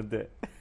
అంతే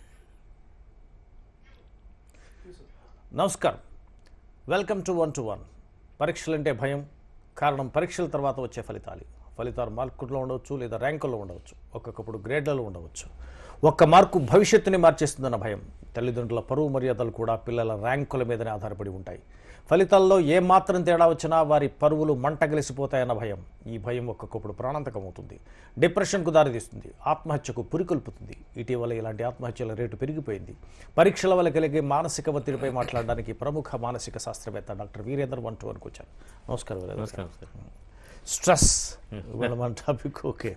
నమస్కారం welcome to one two one పరీక్షలంటే భయం కారణం పరీక్షల తర్వాత వచ్చే ఫలితాలు ఫలితాలు మార్కుల్లో ఉండవచ్చు లేదా ర్యాంకుల్లో ఉండవచ్చు ఒక్కొక్కప్పుడు గ్రేడ్లలో ఉండవచ్చు ఒక్క మార్కు భవిష్యత్తుని మార్చేస్తుందన్న భయం తల్లిదండ్రుల పరువు మర్యాదలు కూడా పిల్లల ర్యాంకుల మీదనే ఆధారపడి ఉంటాయి ఫలితాల్లో ఏ మాత్రం తేడా వచ్చినా వారి పరువులు మంటగలిసిపోతాయన్న భయం ఈ భయం ఒక్కొక్కప్పుడు ప్రాణాంతకమవుతుంది డిప్రెషన్కు దారితీస్తుంది ఆత్మహత్యకు పురికొల్పుతుంది ఇటీవల ఇలాంటి ఆత్మహత్యల రేటు పెరిగిపోయింది పరీక్షల వల్ల కలిగే మానసిక ఒత్తిడిపై మాట్లాడడానికి ప్రముఖ మానసిక శాస్త్రవేత్త డాక్టర్ వీరేందర్ వన్ టూ వరకు వచ్చారు నమస్కారం వీరేందర్. నమస్కారం సార్ స్ట్రెస్ ఇవాళ మన టాపిక్ ఓకే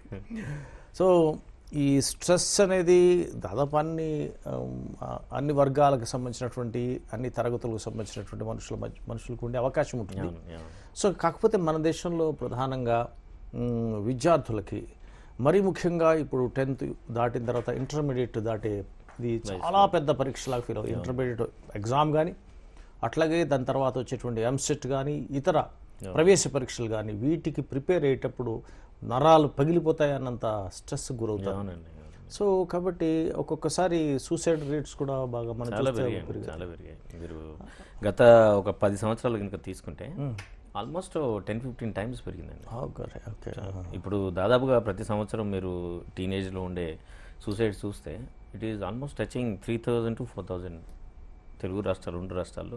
సో ఈ స్ట్రెస్ అనేది దాదాపు అన్ని ఆమ్, ఆ, అన్ని వర్గాలకు సంబంధించినటువంటి అన్ని తరగతులకు సంబంధించినటువంటి మనుషుల మధ్య మనుషులకు ఉండే అవకాశం ఉంటుంది అవును, అవును. సో కాకపోతే మన దేశంలో ప్రధానంగా మ్, విద్యార్థులకి మరీ ముఖ్యంగా ఇప్పుడు టెన్త్ దాటిన తర్వాత ఇంటర్మీడియట్ దాటే ఇది చాలా పెద్ద పరీక్షలాగా ఫీల్ అవుతుంది ఇంటర్మీడియట్ ఎగ్జామ్ కానీ అట్లాగే దాని తర్వాత వచ్చేటువంటి ఎంసెట్ కానీ ఇతర ప్రవేశ పరీక్షలు కానీ వీటికి ప్రిపేర్ అయ్యేటప్పుడు నరాలు పగిలిపోతాయన్నంత స్ట్రెస్ గురవుతారు అవునండి అవును. సో కాబట్టి ఒక్కొక్కసారి సూసైడ్ రేట్స్ కూడా బాగా మనం చాలా చూస్తే పెరిగాయి చాలా పెరిగాయి మీరు గత ఒక పది సంవత్సరాలు కనుక తీసుకుంటే ఆల్మోస్ట్ టెన్ ఫిఫ్టీన్ టైమ్స్ పెరిగిందండి ఓకే ఓకే ఇప్పుడు దాదాపుగా ప్రతి సంవత్సరం మీరు టీనేజ్లో ఉండే సూసైడ్ చూస్తే it is almost touching three thousand to four thousand Telugu రాష్ట్రాలు రెండు రాష్ట్రాల్లో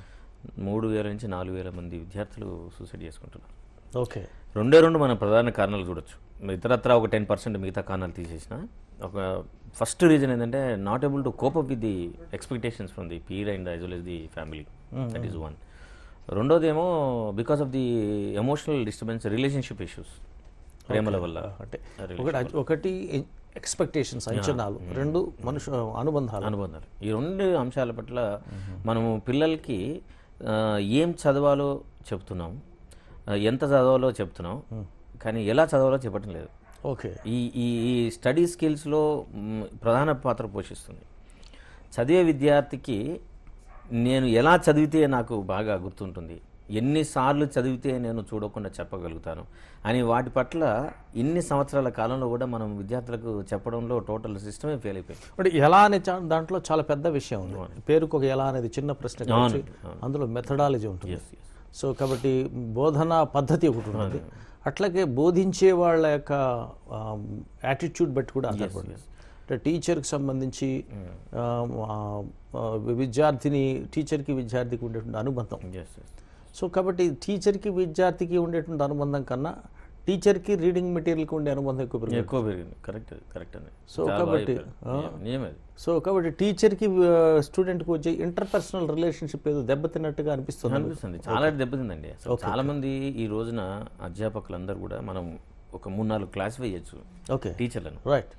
మూడు వేల నుంచి నాలుగు వేల మంది విద్యార్థులు సూసైడ్ చేసుకుంటున్నారు ఓకే రెండే రెండు మన ప్రధాన కారణాలు చూడొచ్చు ఇతరత్ర ఒక టెన్ పర్సెంట్ మిగతా కారణాలు తీసేసిన ఒక ఫస్ట్ రీజన్ ఏంటంటే not able to cope up with the expectations from the peer and as well as the family that is one రెండోది ఏమో because of the emotional disturbance relationship issues ప్రేమల వల్ల అంటే ఒకటి ఒకటి ఎక్స్పెక్టేషన్స్ అంచనాలు రెండు మనుషు అనుబంధాలు అనుబంధాలు ఈ రెండు అంశాల పట్ల మనము పిల్లలకి ఆ, ఏం చదవాలో చెప్తున్నాం ఆ, ఎంత చదవాలో చెప్తున్నాం కానీ ఎలా చదవాలో చెప్పటం లేదు ఓకే ఈ ఈ ఈ స్టడీ స్కిల్స్లో మ్, ప్రధాన పాత్ర పోషిస్తుంది చదివే విద్యార్థికి నేను ఎలా చదివితే నాకు బాగా గుర్తుంటుంది ఎన్నిసార్లు చదివితే నేను చూడకుండా చెప్పగలుగుతాను అని వాటి పట్ల ఇన్ని సంవత్సరాల కాలంలో కూడా మనం విద్యార్థులకు చెప్పడంలో టోటల్ సిస్టమే ఫెయిల్ అయిపోయింది అంటే ఎలా అనే చా- దాంట్లో చాలా పెద్ద విషయం ఉంది పేరుకు ఒక ఎలా అనేది చిన్న ప్రశ్న కావచ్చు అందులో మెథడాలజీ ఉంటుంది సో కాబట్టి బోధనా పద్ధతి ఒకటి ఉంటుంది అట్లాగే బోధించే వాళ్ళ యొక్క యాటిట్యూడ్ బట్టి కూడా ఆధారపడింది అంటే టీచర్కి సంబంధించి ఆ, ఆ, ఆ, విద్యార్థిని టీచర్కి విద్యార్థికి ఉండేటువంటి అనుబంధం ఎస్ ఎస్ సో కాబట్టి టీచర్కి విద్యార్థికి ఉండేటువంటి అనుబంధం కన్నా టీచర్కి రీడింగ్ మెటీరియల్కి ఉండే అనుబంధం ఎక్కువ పెరుగుతుంది ఎక్కువ పెరిగింది కరెక్ట్ కరెక్ట్ అండి సో చాలా కాబట్టి, బాగా చెప్పారు. నిజమే అది. సో కాబట్టి టీచర్కి స్టూడెంట్కి వచ్చే ఇంటర్పర్సనల్ రిలేషన్షిప్ ఏదో దెబ్బతిన్నట్టుగా అనిపిస్తుంది అనిపిస్తుంది చాలా దెబ్బతిందండి అసలు చాలా మంది ఈ రోజున అధ్యాపకులందరూ కూడా మనం ఒక మూడు నాలుగు క్లాసిఫై చేయొచ్చు ఓకే టీచర్లను right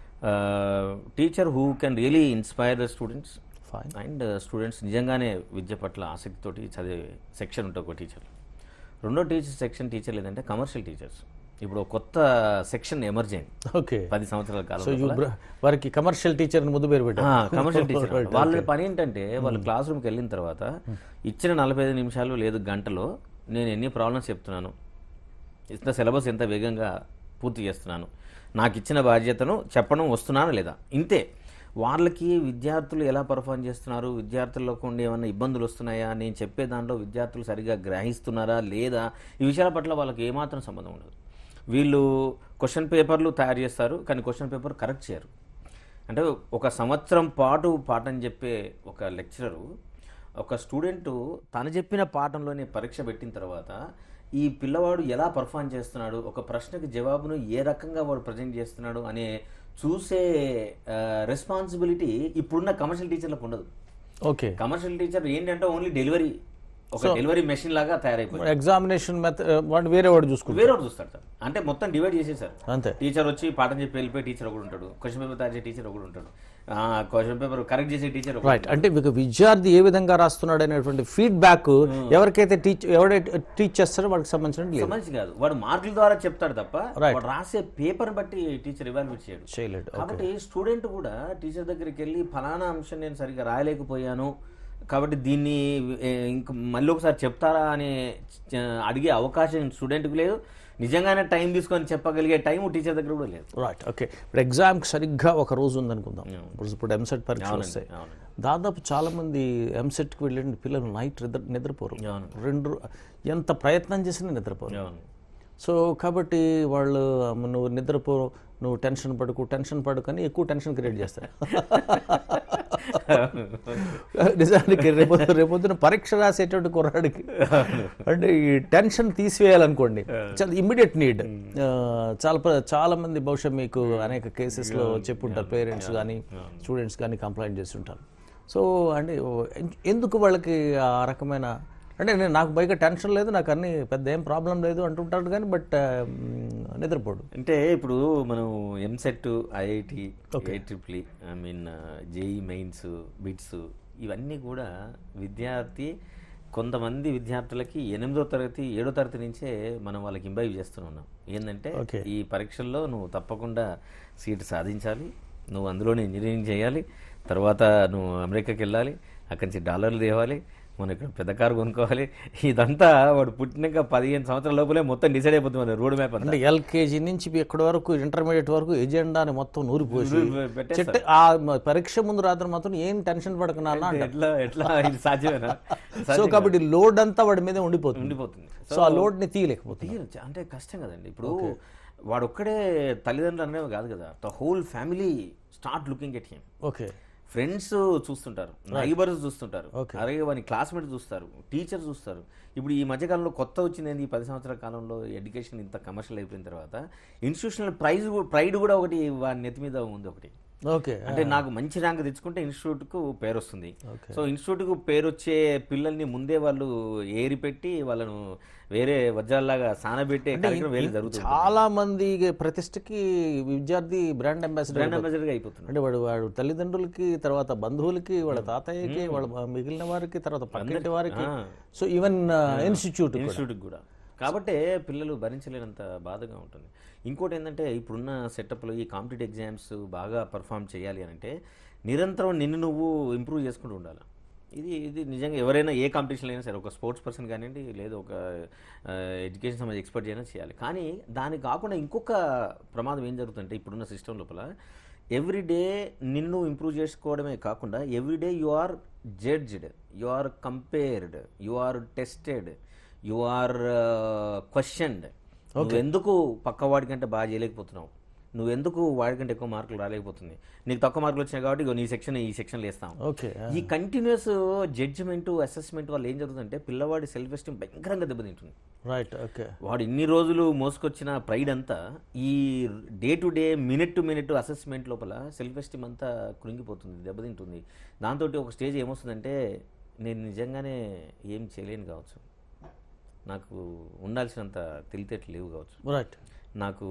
teacher who can really inspire the students fine and students నిజంగానే విద్య పట్ల ఆసక్తితోటి చదివే సెక్షన్ ఉంటుంది ఒక టీచర్ రెండో టీచర్ సెక్షన్ టీచర్లు ఏంటంటే కమర్షియల్ టీచర్స్ ఇప్పుడు ఒక కొత్త సెక్షన్ ఎమర్జ్ అయింది ఓకే పది సంవత్సరాల సో కాలంలో వారికి కమర్షియల్ టీచర్ని ముద్దు పేరు పెట్టారు కమర్షియల్ టీచర్ వాళ్ళ పని ఏంటంటే వాళ్ళు క్లాస్ రూమ్కి వెళ్ళిన తర్వాత ఇచ్చిన నలభై ఐదు నిమిషాలు లేదు గంటలో నేను ఎన్ని ప్రాబ్లమ్స్ చెప్తున్నాను ఇచ్చిన సిలబస్ ఎంత వేగంగా పూర్తి చేస్తున్నాను నాకు ఇచ్చిన బాధ్యతను చెప్పడం వస్తున్నాను లేదా ఇంతే వాళ్ళకి విద్యార్థులు ఎలా పర్ఫామ్ చేస్తున్నారు విద్యార్థులకు ఉండే ఏమైనా ఇబ్బందులు వస్తున్నాయా నేను చెప్పే దాంట్లో విద్యార్థులు సరిగా గ్రహిస్తున్నారా లేదా ఈ విషయాల పట్ల వాళ్ళకి ఏమాత్రం సంబంధం ఉండదు వీళ్ళు క్వశ్చన్ పేపర్లు తయారు చేస్తారు కానీ క్వశ్చన్ పేపర్ కరెక్ట్ చేయరు అంటే ఒక సంవత్సరం పాటు పాఠం చెప్పే ఒక లెక్చరరు ఒక స్టూడెంట్ తను చెప్పిన పాఠంలోనే పరీక్ష పెట్టిన తర్వాత ఈ పిల్లవాడు ఎలా పర్ఫామ్ చేస్తున్నాడు ఒక ప్రశ్నకి జవాబును ఏ రకంగా వాడు ప్రజెంట్ చేస్తున్నాడు అనే చూసే రెస్పాన్సిబిలిటీ ఇప్పుడున్న కమర్షియల్ టీచర్లకు ఉండదు ఓకే కమర్షియల్ టీచర్ ఏంటంటే ఓన్లీ డెలివరీ ఒక డెలివరీ మెషిన్ లాగా తయారైపోయింది ఎగ్జామినేషన్ మెథ వాడు వేరే వాడు చూసుకుంటారు వేరే ఒకటి చూస్తాడు సార్ అంటే మొత్తం డివైడ్ చేసేసారు అంతే టీచర్ వచ్చి పాఠం చెప్పి వెళ్ళిపోయి టీచర్ ఒకడు ఉంటాడు క్వశ్చన్ పేపర్ తయారు చేసే టీచర్ ఒకడు ఉంటాడు క్వశ్చన్ పేపర్ కరెక్ట్ చేసే టీచర్ ఒకడు రైట్ అంటే మీకు విద్యార్థి ఏ విధంగా రాస్తున్నాడు అనేటువంటి ఫీడ్బ్యాక్ ఎవరికైతే టీచ్ ఎవరైతే టీచ్ చేస్తారో వాడికి సంబంధించిన లేదు సంబంధించి కాదు వాడు మార్కుల ద్వారా చెప్తాడు తప్ప Right. వాడు రాసే పేపర్ బట్టి టీచర్ ఇవాల్యుయేట్ చేయడు చేయలేడు కాబట్టి స్టూడెంట్ కూడా టీచర్ దగ్గరికి వెళ్ళి ఫలానా అంశం నేను సరిగ్గా రాయలేకపోయాను కాబట్టి దీన్ని ఏ, ఇంక మళ్ళీ ఒకసారి చెప్తారా అని చ- అడిగే అవకాశం స్టూడెంట్కి లేదు నిజంగానే టైం తీసుకొని చెప్పగలిగే టైం టీచర్ దగ్గర కూడా లేదు రైట్ ఓకే ఇప్పుడు ఎగ్జామ్కి సరిగ్గా ఒక రోజు ఉందనుకుందాం ఇప్పుడు ఇప్పుడు ఎంసెట్ పరీక్షలు వస్తాయి అవునండి. దాదాపు చాలా మంది ఎంసెట్కి వెళ్ళిన పిల్లలు నైట్ నిద్ర నిద్రపోరు అవును. రెండు రో- ఎంత ప్రయత్నం చేసినా నిద్రపోరు అవును సో కాబట్టి వాళ్ళు "అమ్మ, నువ్వు నిద్రపో నువ్వు టెన్షన్ పడుకు టెన్షన్ పడుకని ఎక్కువ టెన్షన్ క్రియేట్ చేస్తారు నిజానికి రేపు రేపొద్దున పరీక్ష రాసేటువంటి కుర్రాడికి అంటే ఈ టెన్షన్ తీసివేయాలనుకోండి చాలా ఇమ్మీడియట్ నీడ్ చాలా ప్ర- చాలా మంది బహుశా మీకు అనేక కేసెస్లో చెప్పుంటారు పేరెంట్స్ కానీ స్టూడెంట్స్ కానీ కంప్లైంట్ చేస్తుంటారు సో అంటే ఎన్- ఎందుకు వాళ్ళకి ఆ రకమైన అంటే నేను నాకు పైగా టెన్షన్ లేదు నాకు అన్ని పెద్ద ఏం ప్రాబ్లం లేదు అంటుంటాడు కానీ బట్ నిద్రపోడు అంటే ఇప్పుడు మనం EAMCET IIT A triple E I mean JEE mains bits ఇవన్నీ కూడా విద్యార్థి కొంతమంది విద్యార్థులకి ఎనిమిదో తరగతి ఏడో తరగతి నుంచే మనం వాళ్ళకి ఇంబైవ్ చేస్తున్నాం ఏంటంటే Okay. ఈ పరీక్షల్లో నువ్వు తప్పకుండా సీట్ సాధించాలి నువ్వు అందులోనే ఇంజనీరింగ్ చేయాలి తర్వాత నువ్వు అమెరికాకి వెళ్ళాలి అక్కడి నుంచి డాలర్లు తేవాలి మనం ఇక్కడ పెద్ద కారు కొనుక్కోవాలి ఇదంతా వాడు పుట్టినాక పదిహేను సంవత్సరాల లోపలే మొత్తం డిసైడ్ అయిపోతుంది మన రోడ్ మ్యాప్ అంతా అంటే ఎల్కేజీ నుంచి ఎక్కడి వరకు ఇంటర్మీడియట్ వరకు ఎజెండాని మొత్తం నూరిపోసి నూరి పెట్టేస్తారు. చెట్టు ఆ మ- పరీక్ష ముందు రాత్రి మాత్రం ఏం టెన్షన్ పడకనా అంటారు ఎట్లా ఎట్లా ఇది సాధ్యమేనా సో కాబట్టి లోడ్ అంతా వాడి మీద ఉండిపోతుంది ఉండిపోతుంది సో ఆ లోడ్ ని తీయలేకపోతుంది తీయచ్చు అంటే కష్టం కదండి ఇప్పుడు వాడు ఒక్కడే తల్లిదండ్రులు అనేవి కాదు కదా the whole family start looking at him okay friends చూస్తుంటారు నైబర్స్ చూస్తుంటారు Okay. అలాగే వాని క్లాస్మేట్స్ చూస్తారు టీచర్ చూస్తారు ఇప్పుడు ఈ మధ్యకాలంలో కొత్త వచ్చింది ఏంది ఈ పది సంవత్సరాల కాలంలో ఎడ్యుకేషన్ ఇంత కమర్షియల్ అయిపోయిన తర్వాత ఇన్స్టిట్యూషనల్ ప్రైజ్ ప్రైడ్ కూడా ఒకటి వాని నెత్తి మీద ఉంది ఒకటి ఓకే అంటే నాకు మంచి ర్యాంక్ తెచ్చుకుంటే ఇన్స్టిట్యూట్ కు పేరు వస్తుంది Okay. సో ఇన్స్టిట్యూట్ కు పేరు వచ్చే పిల్లల్ని ముందే వాళ్ళు ఏరి పెట్టి వాళ్ళను వేరే వజ్రాల్లాగా సానబెట్టే కార్యక్రమం వేలు జరుగుతుంది చాలా మంది ప్రతిష్టకి విద్యార్థి బ్రాండ్ అంబాసిడర్ బ్రాండ్ అంబాసిడర్ గా అయిపోతుంది అంటే వాడు వాడు తల్లిదండ్రులకి తర్వాత బంధువులకి వాళ్ళ తాతయ్యకి వాళ్ళ మిగిలిన వారికి తర్వాత పక్కింటి వారికి ఆ. సో ఈవెన్ ఇన్స్టిట్యూట్ ఇన్స్టిట్యూట్ కూడా కాబట్టే పిల్లలు భరించలేనంత బాధగా ఉంటుంది ఇంకోటి ఏంటంటే ఇప్పుడున్న సెటప్లో ఈ కాంపిటేటివ్ ఎగ్జామ్స్ బాగా పర్ఫామ్ చేయాలి అని అంటే నిరంతరం నిన్ను నువ్వు ఇంప్రూవ్ చేసుకుంటూ ఉండాలి ఇది ఇది నిజంగా ఎవరైనా ఏ కాంపిటీషన్ అయినా సరే ఒక స్పోర్ట్స్ పర్సన్ కానివ్వండి లేదా ఒక ఎడ్యుకేషన్ సంబంధించి ఎక్స్పర్ట్ అయినా చేయాలి కానీ దానికి కాకుండా ఇంకొక ప్రమాదం ఏం జరుగుతుందంటే ఇప్పుడున్న సిస్టమ్ లోపల ఎవ్రీడే నిన్ను ఇంప్రూవ్ చేసుకోవడమే కాకుండా everyday you are judged you are compared you are tested you are questioned నువ్వు ఎందుకు పక్క వాడికంటే బాగా చేయలేకపోతున్నావు నువ్వు ఎందుకు వాడికంటే ఎక్కువ మార్కులు రాలేకపోతుంది నీకు తక్కువ మార్కులు వచ్చినాయి కాబట్టి ఇగో నీ సెక్షన్ ఈ సెక్షన్ వేస్తాం ఓకే ఈ కంటిన్యూస్ జడ్జిమెంట్ అసెస్మెంట్ వల్ల ఏం జరుగుతుందంటే పిల్లవాడి సెల్ఫ్ ఎస్టీమ్ భయంకరంగా దెబ్బతింటుంది రైట్ ఓకే వాడు ఇన్ని రోజులు మోసుకొచ్చిన ప్రైడ్ అంతా ఈ day to day minute to minute assessment లోపల సెల్ఫ్ ఎస్టీమ్ అంతా కృంగిపోతుంది దెబ్బతింటుంది దాంతో ఒక స్టేజ్ ఏమొస్తుందంటే నేను నిజంగానే ఏం చేయలేను కావచ్చు నాకు ఉండాల్సినంత తెలితేట్లు లేవు కావచ్చు రైట్ నాకు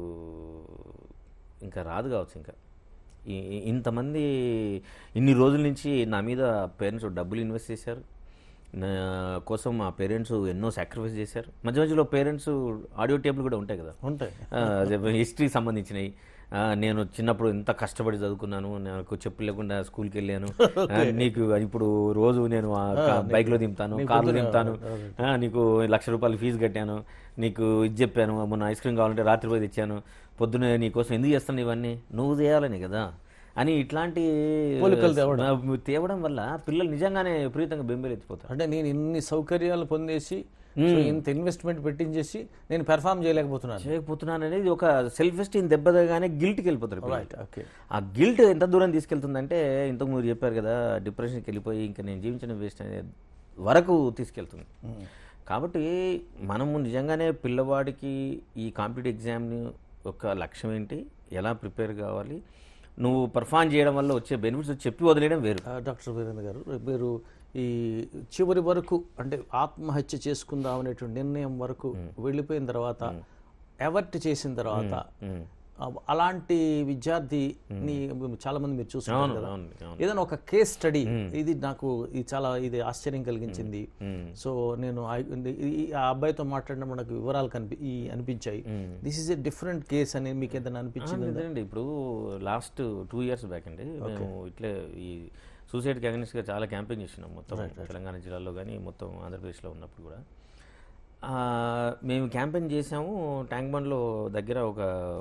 ఇంకా రాదు కావచ్చు ఇంకా ఈ- ఈ- ఇంతమంది ఇన్ని రోజుల నుంచి నా మీద పేరెంట్స్ డబ్బులు ఇన్వెస్ట్ చేశారు నా కోసం మా పేరెంట్స్ ఎన్నో సాక్రిఫైస్ చేశారు మధ్య మధ్యలో పేరెంట్స్ ఆడియో టేబుల్ కూడా ఉంటాయి కదా ఉంటాయి హిస్టరీ సంబంధించినవి ఆ, నేను చిన్నప్పుడు ఎంత కష్టపడి చదువుకున్నాను నాకు చెప్పు లేకుండా స్కూల్కి వెళ్ళాను ఆ, నీకు ఇప్పుడు రోజు నేను ఆ కా- బైక్లో దింపుతాను కార్లో దింపుతాను ఆ, నీకు లక్ష రూపాయలు ఫీజు కట్టాను నీకు ఇది చెప్పాను మొన్న ఐస్ క్రీమ్ కావాలంటే రాత్రి పోయి తెచ్చాను పొద్దునే నీకోసం ఎందుకు చేస్తాను ఇవన్నీ నువ్వు చేయాలని కదా అని ఇట్లాంటి పోలికలు తేవడం. ఆ, తేవడం వల్ల పిల్లలు నిజంగానే విపరీతంగా బెంబేలెత్తిపోతారు అంటే నేను ఇన్ని సౌకర్యాలు పొందేసి సో ఇంత ఇన్వెస్ట్మెంట్ పెట్టించేసి నేను పెర్ఫామ్ చేయలేకపోతున్నాను చేయకపోతున్నాను అనేది ఒక సెల్ఫ్ ఎస్టీమ్ దెబ్బతగానే గిల్ట్కి వెళ్ళిపోతారు పిల్లలు. రైట్ ఓకే ఆ గిల్ట్ ఎంత దూరం తీసుకెళ్తుందంటే ఇంతకు మీరు చెప్పారు కదా డిప్రెషన్కి వెళ్ళిపోయి ఇంకా నేను జీవించడం వేస్ట్ అనే వరకు తీసుకెళ్తుంది కాబట్టి మనము నిజంగానే పిల్లవాడికి ఈ కాంపిటేటివ్ ఎగ్జామ్ని ఒక లక్ష్యం ఏంటి ఎలా ప్రిపేర్ కావాలి నువ్వు పర్ఫామ్ చేయడం వల్ల వచ్చే బెనిఫిట్స్ చెప్పి వదిలేయడం వేరు ఆ, డాక్టర్ వీరేంద్ర గారు మీరు ఈ చివరి వరకు అంటే ఆత్మహత్య చేసుకుందాం అనేటువంటి నిర్ణయం వరకు వెళ్ళిపోయిన తర్వాత ఎవర్ట్ చేసిన తర్వాత ఉమ్. ఆ, అలాంటి విద్యార్థిని చాలా మంది మీరు చూస్తున్నారు కదా అవును అవును ఏదైనా ఒక కేస్ స్టడీ ఇది నాకు ఇది చాలా ఇది ఆశ్చర్యం కలిగించింది మ్మ్. సో నేను ఆ- ఈ- ఈ- ఆ అబ్బాయితో మాట్లాడినప్పుడు నాకు వివరాలు కనిపి ఈ అనిపించాయి this is a different case అని మీకు ఏదైనా అనిపించింది అదేనండి ఇప్పుడు లాస్ట్ టూ ఇయర్స్ బ్యాక్ అండి మేము ఇట్లే ఈ సూసైడ్కి అగెన్స్ట్గా చాలా క్యాంపెయిన్ చేసినాం మొత్తం తెలంగాణ జిల్లాలో కానీ మొత్తం ఆంధ్రప్రదేశ్లో ఉన్నప్పుడు కూడా ఆ, మేము క్యాంపెయిన్ చేసాము ట్యాంక్ బండ్లో దగ్గర ఒక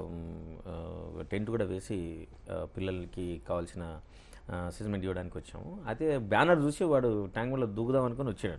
టెంట్ కూడా వేసి ఆ, పిల్లలకి కావాల్సిన అసెస్మెంట్ ఇవ్వడానికి వచ్చాము అయితే బ్యానర్ చూసి వాడు ట్యాంక్ బండ్లో దూకుదాం అనుకుని వచ్చాడు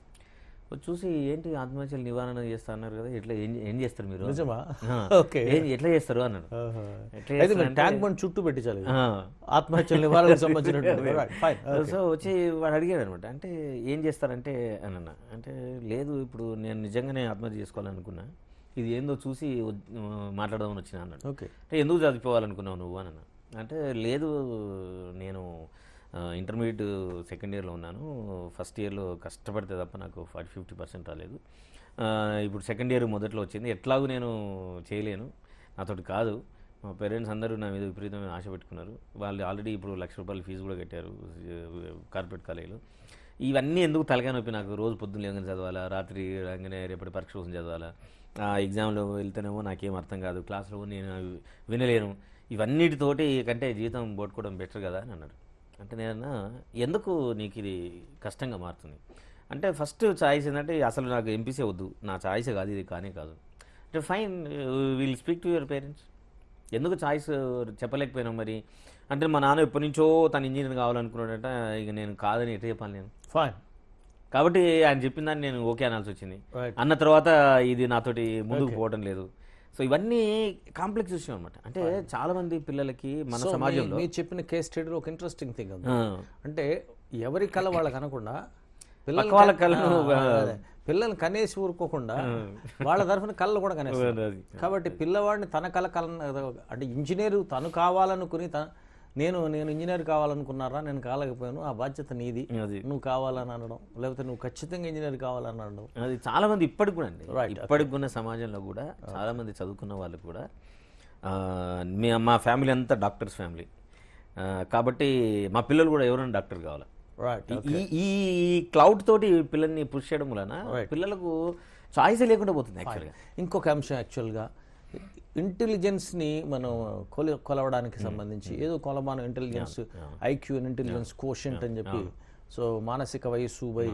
వచ్చి చూసి ఏంటి ఆత్మహత్యలు నివారణ చేస్తా అన్నారు కదా ఎట్లా ఏం ఏం చేస్తారు మీరు నిజమా ఆ, ఓకే ఏం- ఎట్లా చేస్తారు అన్నాడు ఎట్లా అయితే మీరు చేస్తారంటే- ట్యాంక్ బండ్ చుట్టూ పెట్టించాలి ఆ. ఆత్మహత్యల నివారణకు సంబంధించినటువంటి Right, fine. సో వచ్చి వాడు అడిగాడు అనమాట అంటే ఏం చేస్తారంటే అని అన్న అంటే లేదు ఇప్పుడు నేను నిజంగానే ఆత్మహత్య చేసుకోవాలనుకున్నా ఇది ఏందో చూసి వద్- మాట్లాడదామని వచ్చిన అన్నాడు ఓకే అంటే ఎందుకు చదివిపోవాలనుకున్నావు నువ్వు అని అన్న అంటే లేదు నేను ఇంటర్మీడియట్ సెకండ్ ఇయర్లో ఉన్నాను ఫస్ట్ ఇయర్లో కష్టపడితే తప్ప నాకు ఫార్టీ ఫిఫ్టీ పర్సెంట్ రాలేదు ఆ, ఇప్పుడు సెకండ్ ఇయర్ మొదట్లో వచ్చింది ఎట్లాగూ నేను చేయలేను నాతోటి కాదు మా పేరెంట్స్ అందరూ నా మీద విపరీతమైన ఆశ పెట్టుకున్నారు వాళ్ళు ఆల్రెడీ ఇప్పుడు లక్ష రూపాయలు ఫీజు కూడా కట్టారు కార్పొరేట్ కాలేజీలో ఇవన్నీ ఎందుకు తలకాయ నొప్పి నాకు రోజు పొద్దున్న లేవగానే చదవాలా రాత్రి రాగానే రేపటి పరీక్ష కోసం చదవాలా ఆ ఎగ్జామ్లో వెళ్తేనేమో నాకేం అర్థం కాదు క్లాస్లో నేను అవి వినలేను ఇవన్నిటితోటి కంటే జీవితం పోట్టుకోవడం బెటర్ కదా అని అన్నాడు అంటే నేను ఎందుకు నీకు ఇది కష్టంగా మారుతుంది అంటే ఫస్ట్ ఛాయిస్ ఏంటంటే అసలు నాకు ఎంపీసీ వద్దు నా ఛాయిస్ కాదు ఇది కానీ కాదు అంటే fine will speak to your parents ఎందుకు చాయిస్ చెప్పలేకపోయినాం మరి అంటే మా నాన్న ఎప్పటి నుంచో తను ఇంజనీర్ కావాలనుకున్నాడట ఇక నేను కాదని ఎట్లా చెప్పాలి నేను ఫైన్ కాబట్టి ఆయన చెప్పిన దాన్ని నేను ఓకే అనాల్సి వచ్చింది Right. అన్న తర్వాత ఇది నాతోటి ముందుకు పోవడం లేదు సో ఇవన్నీ కాంప్లెక్స్ విషయం అనమాట అంటే చాలా మంది పిల్లలకి మన సో సమాజంలో మీరు చెప్పిన కేస్ స్టడీలో ఒక ఇంట్రెస్టింగ్ థింగ్ ఉంది ఆ, అంటే ఎవరి కళ వాళ్ళకి అనకుండా పక్క వాళ్ళ కళను, ఆ, అదే. పిల్లల్ని కనేసి ఊరుకోకుండా వాళ్ళ తరఫున కళ్ళు కూడా కనేస్తారు అది. కాబట్టి పిల్లవాడిని తన కళ కళ అంటే ఇంజనీరు తను కావాలనుకుని తన నేను నేను ఇంజనీర్ కావాలనుకున్నారా నేను కాలేకపోయాను ఆ బాధ్యత నీది అది నువ్వు కావాలని అనడం లేకపోతే నువ్వు ఖచ్చితంగా ఇంజనీర్ కావాలని అనడం అది చాలా మంది ఇప్పటికి కూడా అండి Right, ఇప్పటికి ఉన్న సమాజంలో కూడా చాలా మంది చదువుకున్న వాళ్ళు కూడా ఆ, మీ మా ఫ్యామిలీ అంతా డాక్టర్స్ ఫ్యామిలీ ఆ, కాబట్టి మా పిల్లలు కూడా ఎవరైనా డాక్టర్ కావాలి రైట్ ఈ- ఈ క్లౌడ్ తోటి పిల్లల్ని పుష్ చేయడం వలన పిల్లలకు చాయిస్ లేకుండా పోతుంది యాక్చువల్గా ఇంకొక అంశం యాక్చువల్గా ఇంటెలిజెన్స్ని మనం కొల కొలవడానికి సంబంధించి ఏదో కొలమానం ఇంటెలిజెన్స్ ఐక్యూ ఇంటెలిజెన్స్ కోషంట్ అని చెప్పి సో మానసిక వయస్సు by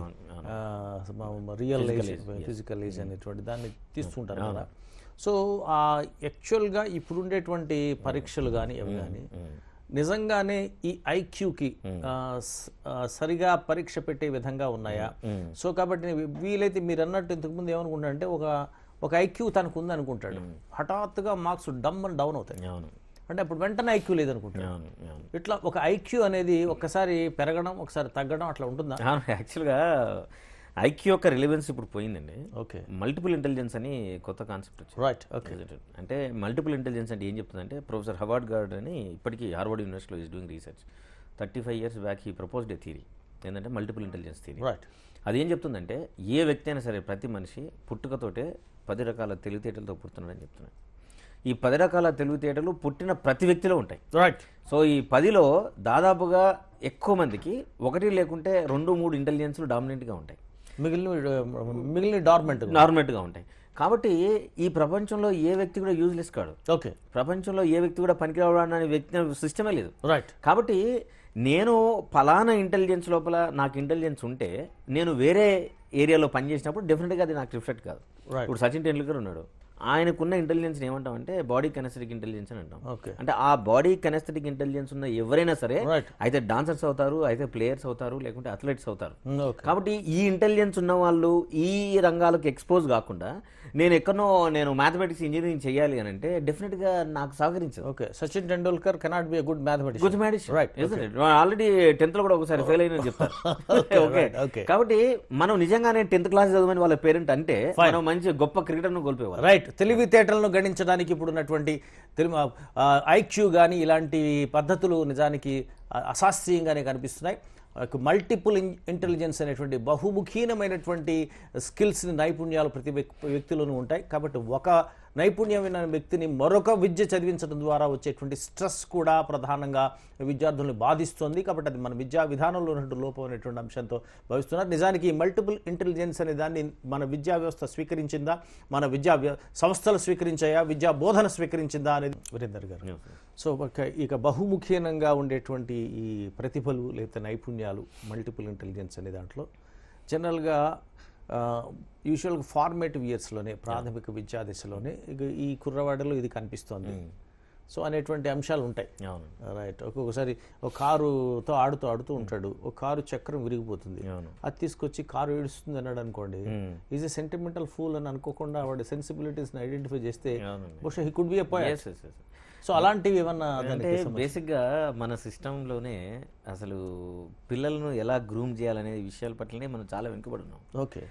real age physical age అనేటువంటి దాన్ని తీస్తుంటారు కదా సో ఆ యాక్చువల్గా ఇప్పుడు ఉండేటువంటి పరీక్షలు కానీ అవి కానీ నిజంగానే ఈ ఐక్యూకి సరిగా పరీక్ష పెట్టే విధంగా ఉన్నాయా సో కాబట్టి నేను వీలైతే మీరు అన్నట్టు ఇంతకుముందు ఏమనుకుంటా అంటే ఒక ఒక ఐక్యూ తనకు ఉంది అనుకుంటాడు హఠాత్తుగా మార్క్స్ డమ్ అని డౌన్ అవుతాయి అవును అంటే అప్పుడు వెంటనే ఐక్యూ లేదనుకుంటాడు అవును అవును ఇట్లా ఒక ఐక్యూ అనేది ఒక్కసారి పెరగడం ఒకసారి తగ్గడం అట్లా ఉంటుందా అవును యాక్చువల్గా ఐక్యూ యొక్క రిలవెన్స్ ఇప్పుడు పోయిందండి ఓకే మల్టిపుల్ ఇంటెలిజెన్స్ అని కొత్త కాన్సెప్ట్ వచ్చింది రైట్ ఓకే అంటే మల్టిపుల్ ఇంటెలిజెన్స్ అంటే ఏం చెప్తుందంటే ప్రొఫెసర్ హవార్డ్ గార్డ్ అని ఇప్పటికీ హార్వర్డ్ యూనివర్సిటీలో is doing research thirty five years back ఈ ప్రపోజ్డ్ ఏ థీరీ ఏంటంటే మల్టిపుల్ ఇంటెలిజెన్స్ థీరీ రైట్ అదేం చెప్తుందంటే ఏ వ్యక్తి అయినా సరే ప్రతి మనిషి పుట్టుకతోటే పది రకాల తెలివితేటలతో పుడుతున్నాడని చెప్తున్నాడు ఈ పది రకాల తెలివితేటలు పుట్టిన ప్రతి వ్యక్తిలో ఉంటాయి రైట్ సో ఈ పదిలో దాదాపుగా ఎక్కువ మందికి ఒకటి లేకుంటే రెండు మూడు ఇంటెలిజెన్స్లు డామినెంట్గా ఉంటాయి మిగిలిన మిగిలిన డార్మెంట్ నార్మల్గా ఉంటాయి కాబట్టి ఈ ప్రపంచంలో ఏ వ్యక్తి కూడా యూజ్లెస్ కాడు ఓకే ప్రపంచంలో ఏ వ్యక్తి కూడా పనికిరావడం అనే వ్యక్తి సిస్టమే లేదు రైట్ కాబట్టి నేను ఫలానా ఇంటెలిజెన్స్ లోపల నాకు ఇంటెలిజెన్స్ ఉంటే నేను వేరే ఏరియాలో పనిచేసినప్పుడు డెఫినెట్గా అది నాకు రిఫ్లెక్ట్ కాదు Right. ఇప్పుడు సచిన్ టెండూల్కర్ ఉన్నాడు ఆయనకున్న ఇంటెలిజెన్స్ ఏమంటాం అంటే బాడీ కెనస్థెటిక్ ఇంటెలిజెన్స్ అని అంటాం ఓకే అంటే ఆ బాడీ కెనస్థెటిక్ ఇంటెలిజెన్స్ ఉన్న ఎవరైనా సరే రైట్ అయితే డాన్సర్స్ అవుతారు అయితే ప్లేయర్స్ అవుతారు లేకుంటే అథ్లెట్స్ అవుతారు ఓకే కాబట్టి ఈ ఇంటెలిజెన్స్ ఉన్న వాళ్ళు ఈ రంగాలకు ఎక్స్పోజ్ కాకుండా నేను ఎక్కడనో నేను మ్యాథమెటిక్స్ ఇంజనీరింగ్ చేయాలి అని అంటే డెఫినెట్గా నాకు సహకరించదు okay Sachin Tendulkar cannot be good mathematics good mathematics Right, already tenth లో కూడా ఒకసారి ఫెయిల్ అయిన చెప్తారు ఓకే right, okay. కాబట్టి మనం నిజంగానే టెన్త్ క్లాస్ చదవని వాళ్ళ పేరెంట్ అంటే మనం మంచి గొప్ప క్రికెటర్ ను కోల్పోయేవాళ్ళం రైట్ తెలివితేటలను గణించడానికి ఇప్పుడు ఉన్నటువంటి తెలుగు ఐక్యూ కానీ ఇలాంటి పద్ధతులు నిజానికి ఆ, అశాస్త్రీయంగానే కనిపిస్తున్నాయి మల్టిపుల్ ఇంటెలిజెన్స్ అనేటువంటి బహుముఖీనమైనటువంటి స్కిల్స్ని నైపుణ్యాలు ప్రతి వ్యక్- వ్యక్తిలోనూ ఉంటాయి కాబట్టి ఒక నైపుణ్యమైన వ్యక్తిని మరొక విద్య చదివించడం ద్వారా వచ్చేటువంటి స్ట్రెస్ కూడా ప్రధానంగా విద్యార్థుల్ని బాధిస్తుంది కాబట్టి అది మన విద్యా విధానంలో ఉన్నటువంటి లోపం అనేటువంటి అంశంతో భావిస్తున్నారు నిజానికి ఈ మల్టిపుల్ ఇంటెలిజెన్స్ అనే దాన్ని మన విద్యా వ్యవస్థ స్వీకరించిందా మన విద్యా వ్య- సంస్థలు స్వీకరించాయా విద్యా బోధన స్వీకరించిందా అనేది వీరేందర్ గారు సో ఒక ఇక బహుముఖీనంగా ఉండేటువంటి ఈ ప్రతిభలు లేదా నైపుణ్యాలు మల్టిపుల్ ఇంటెలిజెన్స్ అనే దాంట్లో జనరల్గా యూజువల్గా ఫార్మేటివ్ ఇయర్స్లోనే ప్రాథమిక విద్యా దశలోనే ఇక ఈ కుర్రవాడలో ఇది కనిపిస్తోంది సో అనేటువంటి అంశాలు ఉంటాయి అవును రైట్ ఒక్కొక్కసారి ఒక కారుతో ఆడుతూ ఆడుతూ ఉంటాడు ఒక కారు చక్రం విరిగిపోతుంది అవును అది తీసుకొచ్చి కారు ఏడుస్తుంది అన్నాడు అనుకోండి ఈజ్ ఎ సెంటిమెంటల్ ఫూల్ అని అనుకోకుండా వాడి సెన్సిబిలిటీస్ని ఐడెంటిఫై చేస్తే అవునండి బహుశా he could be a Yes, yes, yes. So అలాంటివి ఏమన్నా అంటే బేసిక్గా మన సిస్టంలోనే అసలు పిల్లలను ఎలా గ్రూమ్ చేయాలనే విషయాల పట్లనే మనం చాలా వెనుకబడి ఉన్నాం ఓకే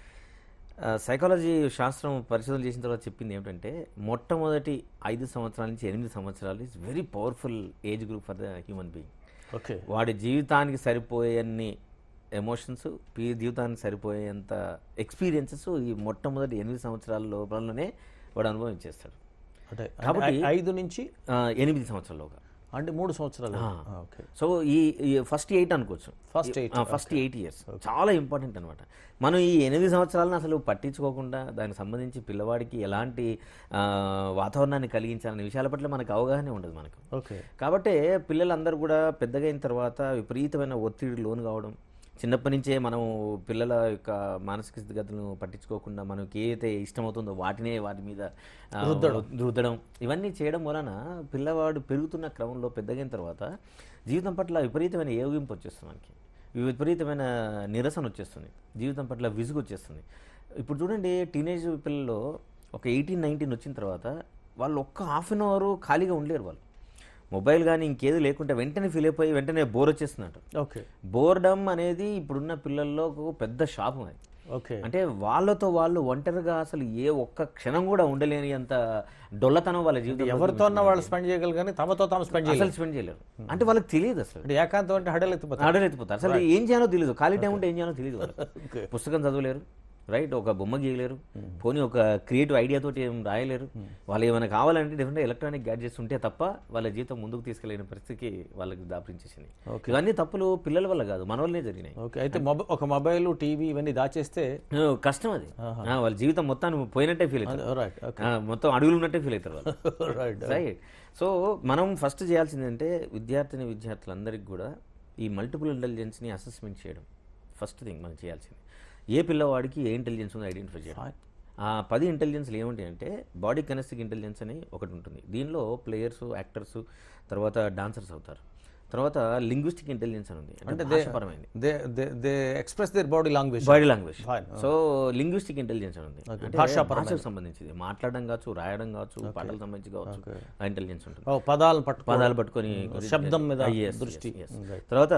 సైకాలజీ శాస్త్రం పరిశోధన చేసిన తర్వాత చెప్పింది ఏమిటంటే మొట్టమొదటి ఐదు సంవత్సరాల నుంచి ఎనిమిది సంవత్సరాలు is very powerful age group for the human being okay వాడి జీవితానికి సరిపోయేన్ని ఎమోషన్స్ జీవితానికి సరిపోయేంత ఎక్స్పీరియన్సెస్ ఈ మొట్టమొదటి ఎనిమిది సంవత్సరాల లోపలనే వాడు అనుభవించేస్తాడు అంటే కాబట్టి- ఐ- ఐదు నుంచి ఆ, ఎనిమిది సంవత్సరాలుగా అంటే మూడు సంవత్సరాలు ఓకే సో ఈ ఫస్ట్ ఎయిట్ అనుకోవచ్చు first eight first eight years చాలా ఇంపార్టెంట్ అనమాట మనం ఈ ఎనిమిది సంవత్సరాలను అసలు పట్టించుకోకుండా దానికి సంబంధించి పిల్లవాడికి ఎలాంటి ఆ, వాతావరణాన్ని కలిగించాలనే విషయాల పట్ల మనకు అవగాహన ఉండదు మనకు ఓకే కాబట్టి పిల్లలందరూ కూడా పెద్దగా అయిన తర్వాత విపరీతమైన ఒత్తిడి లోను కావడం చిన్నప్పటి నుంచే మనం పిల్లల యొక్క మానసిక స్థితిగతులను పట్టించుకోకుండా మనకి ఏదైతే ఇష్టమవుతుందో వాటినే వాటి మీద ఆ, రుద్దడం ఇవన్నీ చేయడం వలన పిల్లవాడు పెరుగుతున్న క్రమంలో పెద్దగైన తర్వాత జీవితం పట్ల విపరీతమైన ఏవింపు వచ్చేస్తుంది మనకి విపరీతమైన నిరసన వచ్చేస్తుంది జీవితం పట్ల విసుగు వచ్చేస్తుంది ఇప్పుడు చూడండి టీనేజ్ పిల్లల్లో ఒక ఎయిటీన్ నైన్టీన్ వచ్చిన తర్వాత వాళ్ళు ఒక్క హాఫ్ అన్ అవర్ ఖాళీగా ఉండలేరు వాళ్ళు మొబైల్ కానీ ఇంకేది లేకుంటే వెంటనే ఫీల్ అయిపోయి వెంటనే బోర్ వచ్చేస్తున్నట్టు ఓకే బోర్డమ్ అనేది ఇప్పుడున్న పిల్లల్లో ఒక పెద్ద శాపం అది ఓకే అంటే వాళ్ళతో వాళ్ళు ఒంటరిగా అసలు ఏ ఒక్క క్షణం కూడా ఉండలేని అంత డొల్లతనం వాళ్ళ జీవితం ఎవరితో అన్నా వాళ్ళు స్పెండ్ చేయగలరు కానీ తమతో తాము స్పెండ్ చేయగలరు అసలు స్పెండ్ చేయలేరు అంటే వాళ్ళకి తెలియదు అసలు అంటే ఏకాంతం అంటే హడలు ఎత్తిపోతారు ఆడలేకపోతారు అసలు ఏం చేయాలో తెలియదు ఖాళీ టైం ఉంటే ఏం చేయాలో తెలియదు వాళ్ళకి. ఓకే పుస్తకం చదవలేరు రైట్ ఒక బొమ్మ గీయలేరు పోనీ ఒక క్రియేటివ్ ఐడియా తోటి ఏం రాయలేరు వాళ్ళు ఏమైనా కావాలంటే డిఫరెంట్ ఎలక్ట్రానిక్ గ్యాడ్జెట్స్ ఉంటే తప్ప వాళ్ళ జీవితం ముందుకు తీసుకెళ్ళిన పరిస్థితికి వాళ్ళకి దాపరించేసింది ఇవన్నీ తప్పులు పిల్లల వల్ల కాదు మన వల్లనే జరిగినాయి ఓకే అయితే మొబైల్ ఒక మొబైల్ టీవీ ఇవన్నీ దాచేస్తే ఆ, కష్టం అది ఆ, వాళ్ళ జీవితం మొత్తాన్ని పోయినట్టే ఫీల్ అవుతారు రైట్ ఓకే ఆ, మొత్తం అడుగులు ఉన్నట్టే ఫీల్ అవుతారు వాళ్ళు రైట్ రైట్ సో మనం ఫస్ట్ చేయాల్సింది అంటే విద్యార్థిని విద్యార్థులందరికీ కూడా ఈ మల్టిపుల్ ఇంటెలిజెన్స్ని అసెస్మెంట్ చేయడం ఫస్ట్ థింగ్ మనం చేయాల్సింది ఏ పిల్లవాడికి ఏ ఇంటెలిజెన్స్ ఉందో ఐడెంటిఫై చేయడం ఆ పది ఇంటెలిజెన్స్లు ఏమిటి అంటే బాడీ కెనెస్టిక్ ఇంటెలిజెన్స్ అని ఒకటి ఉంటుంది దీనిలో ప్లేయర్స్ యాక్టర్స్ తర్వాత డాన్సర్స్ అవుతారు తర్వాత లింగ్విస్టిక్ ఇంటెలిజెన్స్ అని ఉంది అంటే భాషాపరమైనది they they they express their body language body language Fine. So linguistic intelligence అని ఉంది అంటే భాషకు సంబంధించింది మాట్లాడడం కావచ్చు రాయడం కావచ్చు పాటలకు సంబంధించి కావచ్చు ఆ ఇంటెలిజెన్స్ ఉంటుంది ఓ పదాలను పట్టుకో పదాలు పట్టుకొని శబ్దం మీద Ah, yes, దృష్టి yes, yes. తర్వాత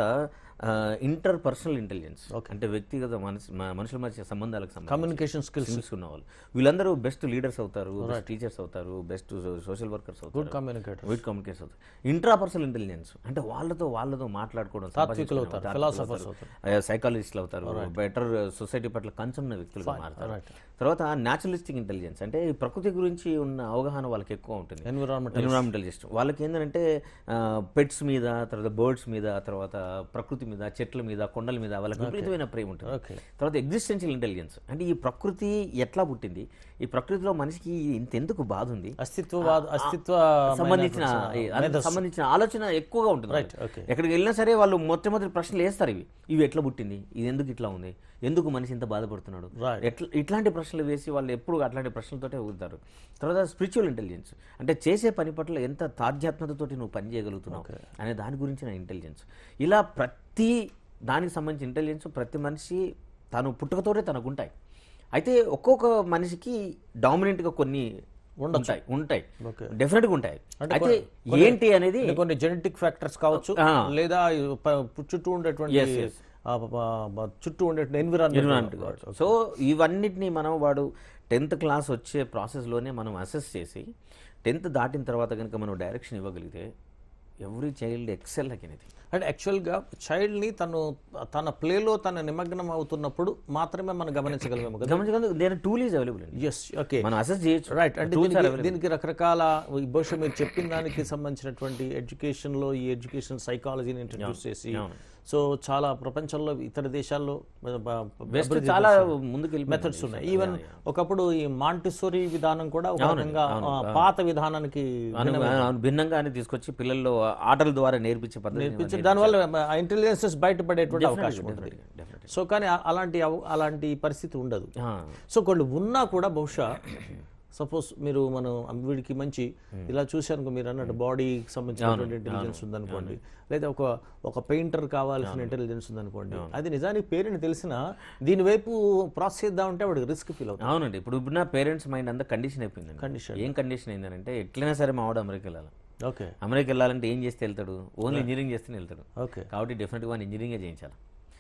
ఇంటర్ పర్సనల్ ఇంటెలిజెన్స్ అంటే వ్యక్తిగత మనసు మ- మనుషుల మధ్య సంబంధాలకు సంబంధించి కమ్యూనికేషన్ స్కిల్స్ skills ఉన్న వాళ్ళు వీళ్ళందరూ బెస్ట్ లీడర్స్ అవుతారు బెస్ట్ టీచర్స్ అవుతారు బెస్ట్ సోషల్ వర్కర్స్ అవుతారు కమ్యూనికేటర్ విత్ కమ్యూనికేట్స్ అవుతారు ఇంట్రాపర్సనల్ ఇంటెలిజెన్స్ అంటే వాళ్ళతో వాళ్ళతో మాట్లాడుకోవడం తాత్వికులు అవుతారు ఫిలాసఫర్స్ అవుతారు సైకాలజిస్టులు అవుతారు బెటర్ సొసైటీ పట్ల కన్సర్న్ వ్యక్తులుగా మారుతారు right. తర్వాత న్యాచురలిస్టిక్ ఇంటెలిజెన్స్ అంటే ఈ ప్రకృతి గురించి ఉన్న అవగాహన వాళ్ళకి ఎక్కువ ఉంటుంది ఎన్విరాన్మెంట్ ఎన్విరాన్మెంటలిస్ట్ వాళ్ళకి ఏంటంటే పెట్స్ మీద తర్వాత బర్డ్స్ మీద తర్వాత ప్రకృతి మీద చెట్ల మీద కొండల మీద వాళ్ళకి విపరీతమైన ప్రేమ ఉంటుంది ఓకే తర్వాత ఎగ్జిస్టెన్షియల్ ఇంటెలిజెన్స్ అంటే ఈ ప్రకృతి ఎట్లా పుట్టింది ఈ ప్రకృతిలో మనిషికి ఇంతెందుకు బాధ ఉంది అస్తిత్వవాద అస్తిత్వ సంబంధించిన ఈ అందుకు సంబంధించిన ఆలోచన ఎక్కువగా ఉంటుంది వాళ్ళకి. ఓకే ఎక్కడికి వెళ్ళినా సరే వాళ్ళు మొట్టమొదటి ప్రశ్నలు వేస్తారు ఇవి ఇవి ఎట్లా పుట్టింది ఇది ఎందుకు ఇట్లా ఉంది ఎందుకు మనిషి ఇంత బాధపడుతున్నాడు Right. ఎట్లా ఇట్లాంటి ప్రశ్నలు వేసి వాళ్ళు ఎప్పుడు అట్లాంటి ప్రశ్నలతోటే ఊగుతారు తర్వాత స్పిరిచువల్ ఇంటెలిజెన్స్ అంటే చేసే పని పట్ల ఎంత తాధ్యాత్మతతోటి నువ్వు పని చేయగలుగుతున్నావు అనే దాని గురించిన ఇంటెలిజెన్స్ ఇలా ప్రతి దానికి సంబంధించిన ఇంటెలిజెన్స్ ప్రతి మనిషి తను పుట్టుకతోటే తనకు ఉంటాయి అయితే ఒక్కొక్క మనిషికి డామినెంట్గా కొన్ని ఉంటాయి ఉంటాయి ఓకే డెఫినెట్గా ఉంటాయి అయితే ఏంటి అనేది అంటే కొన్ని జెనెటిక్ ఫ్యాక్టర్స్ కావచ్చు ఆ. లేదా ఈ ప- చుట్టూ ఉండేటువంటి Yes, yes. ఆ, ప- ప- చుట్టూ ఉండేటువంటి ఎన్విరాన్మెంట్ ఎన్విరాన్మెంట్ కావచ్చు సో ఇవన్నిటిని మనం వాడు టెన్త్ క్లాస్ వచ్చే ప్రాసెస్లోనే మనం అసెస్ చేసి టెన్త్ దాటిన తర్వాత కనుక మనం డైరెక్షన్ ఇవ్వగలిగితే every child excel like anything అంటే యాక్చువల్గా చైల్డ్ని తను తన ప్లేలో తన నిమగ్నం అవుతున్నప్పుడు మాత్రమే మనం గమనించగలమేమో కదా గమనించగలదు దేని టూల్ ఈజ్ అవైలబుల్ అండి ఎస్ ఓకే మనం అసెస్ చేయొచ్చు రైట్ అంటే Tools are దీనికి available. దీనికి రకరకాల ఈ బహుశా మీరు చెప్పిన దానికి సంబంధించినటువంటి ఎడ్యుకేషన్లో ఈ ఎడ్యుకేషన్ సైకాలజీని ఇంట్రడ్యూస్ చేసి సో చాలా ప్రపంచంలో ఇతర దేశాల్లో బ- బ- వెస్ట్ అభివృద్ధి చాలా ముందుకు మెథడ్స్ ఉన్నాయి ఈవెన్ ఒకప్పుడు ఈ మాంటిసోరీ విధానం కూడా ఒక రకంగా ఆ, పాత విధానానికి భిన్నంగా అని తీసుకొచ్చి పిల్లల్లో ఆటల ద్వారా నేర్పించే పద్ధతి నేర్పించి దానివల్ల ఇంటెలిజెన్సెస్ బయటపడేటువంటి అవకాశం ఉంటుంది Definitely. సో కానీ ఆ- అలాంటి అవ- అలాంటి పరిస్థితి ఉండదు సో కొన్ని ఉన్నా కూడా బహుశా సపోజ్ మీరు మనం వీడికి మంచి ఇలా చూశాను మీరు అన్నట్టు బాడీకి సంబంధించినటువంటి ఇంటెలిజెన్స్ ఉందనుకోండి లేదా ఒక ఒక పెయింటర్ కావాల్సిన ఇంటెలిజెన్స్ ఉందనుకోండి అది నిజానికి పేరెంట్ తెలిసిన దీని వైపు ప్రాసెస్ చేద్దామంటే వాడికి రిస్క్ ఫీల్ అవుతుంది అవునండి ఇప్పుడు ఉన్న పేరెంట్స్ మైండ్ అంతా కండిషన్ అయిపోయింది Condition. ఏం కండిషన్ అయిందంటే ఎట్లయినా సరే మా వాడు అమెరికా వెళ్ళాలి ఓకే అమెరికా వెళ్ళాలంటే ఏం చేస్తే వెళ్తాడు ఓన్లీ ఇంజనీరింగ్ చేస్తేనే వెళ్తాడు ఓకే కాబట్టి డెఫినెట్గా వాడిని ఇంజనీరింగే చేయించాలి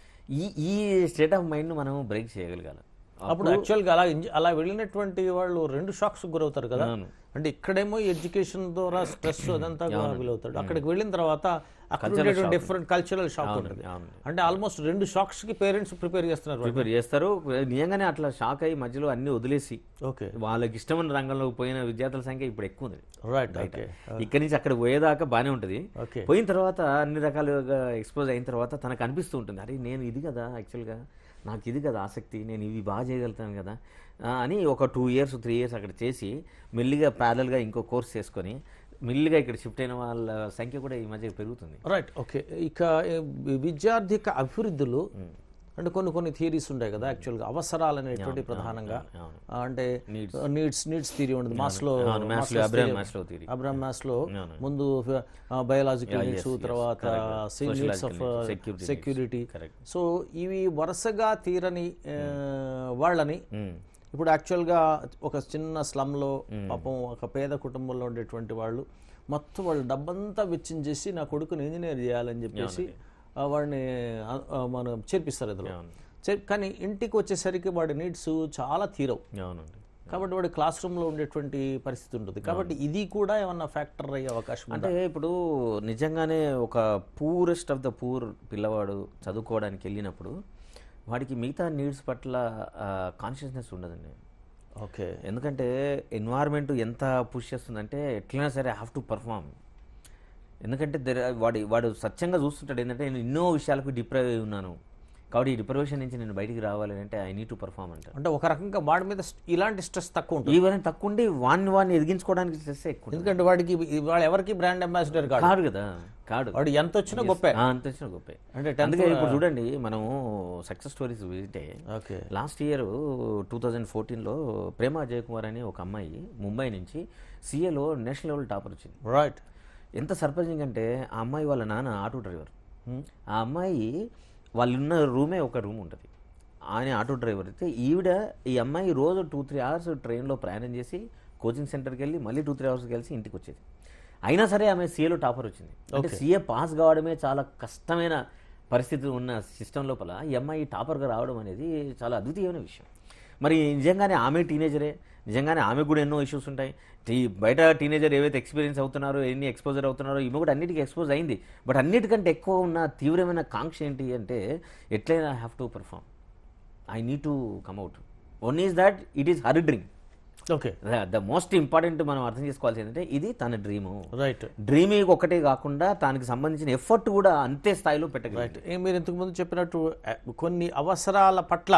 ఈ ఈ స్టేట్ ఆఫ్ మైండ్ మనం బ్రేక్ చేయగలగాలి అప్పుడు యాక్చువల్గా అలా ఇంజ- అలా వెళ్ళినటువంటి వాళ్ళు రెండు షాక్స్ గురవుతారు కదా అంటే ఇక్కడేమో ఎడ్యుకేషన్ ద్వారా స్ట్రెస్ అదంతా ఫీల్ అవుతాడు అక్కడికి వెళ్ళిన తర్వాత అక్కడ ఉండేటువంటి డిఫరెంట్ కల్చరల్ షాక్ ఉంటుంది అవును అంటే ఆల్మోస్ట్ రెండు షాక్స్ కి పేరెంట్స్ ప్రిపేర్ చేస్తున్నారు ప్రిపేర్ చేస్తారు నిజంగానే అట్లా షాక్ అయ్యి మధ్యలో అన్ని వదిలేసి ఓకే వాళ్ళకి ఇష్టమైన రంగంలోకి పోయిన విద్యార్థుల సంఖ్య ఇప్పుడు ఎక్కువ ఉంది రైట్ ఓకే ఇక్కడి నుంచి అక్కడ పోయేదాకా బాగానే ఉంటుంది ఓకే పోయిన తర్వాత అన్ని రకాలుగా ఎక్స్పోజ్ అయిన తర్వాత తనకు అనిపిస్తూ ఉంటుంది అరే నేను ఇది కదా యాక్చువల్గా నాకు ఇది కదా ఆసక్తి నేను ఇవి బాగా చేయగలుగుతాను కదా ఆ, అని ఒక టూ ఇయర్స్ త్రీ ఇయర్స్ అక్కడ చేసి మెల్లిగా ప్యారల్గా ఇంకో కోర్స్ చేసుకొని మెల్లిగా ఇక్కడ షిఫ్ట్ అయిన వాళ్ళ సంఖ్య కూడా ఈ మధ్య పెరుగుతుంది రైట్ ఓకే ఇక ఏ, విద్యార్థిక అభివృద్ధులు అంటే కొన్ని కొన్ని థియరీస్ ఉంటాయి కదా యాక్చువల్గా అవసరాలు అనేటువంటి ప్రధానంగా అవును. ఆ, అంటే నీడ్స్ నీడ్స్ థియరీ ఉంటుంది మాస్లో అవును, Maslow Abraham Maslow theory Abram Maslow ముందు బయాలజికల్ నీడ్స్ తర్వాత needs of Security security Correct. So ఇవి వరుసగా తీరని ఆ, వాళ్ళని ఇప్పుడు యాక్చువల్గా ఒక చిన్న స్లమ్లో పాపం ఒక పేద కుటుంబంలో ఉండేటువంటి వాళ్ళు మొత్తం వాళ్ళు డబ్బంతా వెచ్చించేసి నా కొడుకుని ఇంజనీర్ చేయాలని చెప్పేసి ఆ, వాడిని ఆ, ఆ, మనం చేర్పిస్తారు అందులో చేర్- కానీ ఇంటికి వచ్చేసరికి వాడి నీడ్స్ చాలా తీరవు అవునండి కాబట్టి వాడి క్లాస్ రూమ్లో ఉండేటువంటి పరిస్థితి ఉంటుంది కాబట్టి ఇది కూడా ఏమన్నా ఫ్యాక్టర్ అయ్యే అవకాశం ఉంది అంటే ఇప్పుడు నిజంగానే ఒక పూరెస్ట్ ఆఫ్ ద పూర్ పిల్లవాడు చదువుకోవడానికి వెళ్ళినప్పుడు వాడికి మిగతా నీడ్స్ పట్ల కాన్షియస్నెస్ ఉండదండి ఓకే ఎందుకంటే ఎన్వైర్న్మెంట్ ఎంత పుష్ చేస్తుందంటే ఎట్లయినా సరే హ్యావ్ టు పర్ఫామ్ ఎందుకంటే దెర్ వాడి వాడు సత్యంగా చూస్తుంటాడు ఏంటంటే నేను ఎన్నో విషయాలకు డిప్రైవ్ అయి ఉన్నాను కాబట్టి ఈ డిప్రవేషన్ నుంచి నేను బయటికి రావాలి అంటే ఐ నీడ్ టు పర్ఫామ్ అంటారు అంటే ఒక రకంగా వాడి మీద st- ఇలాంటి స్ట్రెస్ తక్కువ ఉంటుంది ఈవెన్ తక్కువ ఉండి వాడిని వాడిని ఎదిగించుకోవడానికి స్ట్రెస్ ఎక్కువ ఉంటుంది. ఎందుకంటే వాడికి వాడు ఎవరికి బ్రాండ్ అంబాసిడర్ కాదు కాదు కదా కాడు వాడు ఎంత వచ్చినా గొప్పే ఆ, అంత వచ్చిన గొప్పే అంటే అందుకే ఇప్పుడు చూడండి మనము సక్సెస్ స్టోరీస్ విజిటే okay last year two thousand ఫోర్టీన్లో ప్రేమ అజయ్ కుమార్ అనే ఒక అమ్మాయి ముంబై నుంచి సీఏలో నేషనల్ లెవెల్ టాపర్ వచ్చింది రైట్ ఎంత సర్ప్రైజింగ్ అంటే ఆ అమ్మాయి వాళ్ళ నాన్న ఆటో డ్రైవర్ ఆ అమ్మాయి వాళ్ళున్న రూమే ఒక రూమ్ ఉంటుంది ఆయన ఆటో డ్రైవర్ అయితే ఈవిడ ఈ అమ్మాయి రోజు టూ త్రీ అవర్స్ ట్రైన్లో ప్రయాణం చేసి కోచింగ్ సెంటర్కి వెళ్ళి మళ్ళీ టూ త్రీ అవర్స్ కలిసి ఇంటికి వచ్చేది అయినా సరే ఆమె సీఏలో టాపర్ వచ్చింది అంటే సీఏ పాస్ కావడమే చాలా కష్టమైన పరిస్థితి ఉన్న సిస్టమ్ లోపల ఈ అమ్మాయి టాపర్గా రావడం అనేది చాలా అద్వితీయమైన విషయం మరి నిజంగానే ఆమె టీనేజరే నిజంగానే ఆమె కూడా ఎన్నో ఇష్యూస్ ఉంటాయి టీ బయట టీనేజర్ ఏవైతే ఎక్స్పీరియన్స్ అవుతున్నారో ఎన్ని ఎక్స్పోజర్ అవుతున్నారో ఈమె కూడా అన్నిటికీ ఎక్స్పోజ్ అయింది బట్ అన్నిటికంటే ఎక్కువ ఉన్న తీవ్రమైన కాంక్ష ఏంటి అంటే ఎట్లయినా have to perform I need to come out one is that it is her dream okay the most important మనం అర్థం చేసుకోవాల్సింది ఏంటంటే ఇది తన డ్రీము రైట్ డ్రీమింగ్ ఒకటే కాకుండా దానికి సంబంధించిన ఎఫర్ట్ కూడా అంతే స్థాయిలో పెట్టగలరు రైట్ మీరు ఇంతకు ముందు చెప్పినట్టు ఆ, కొన్ని అవసరాల పట్ల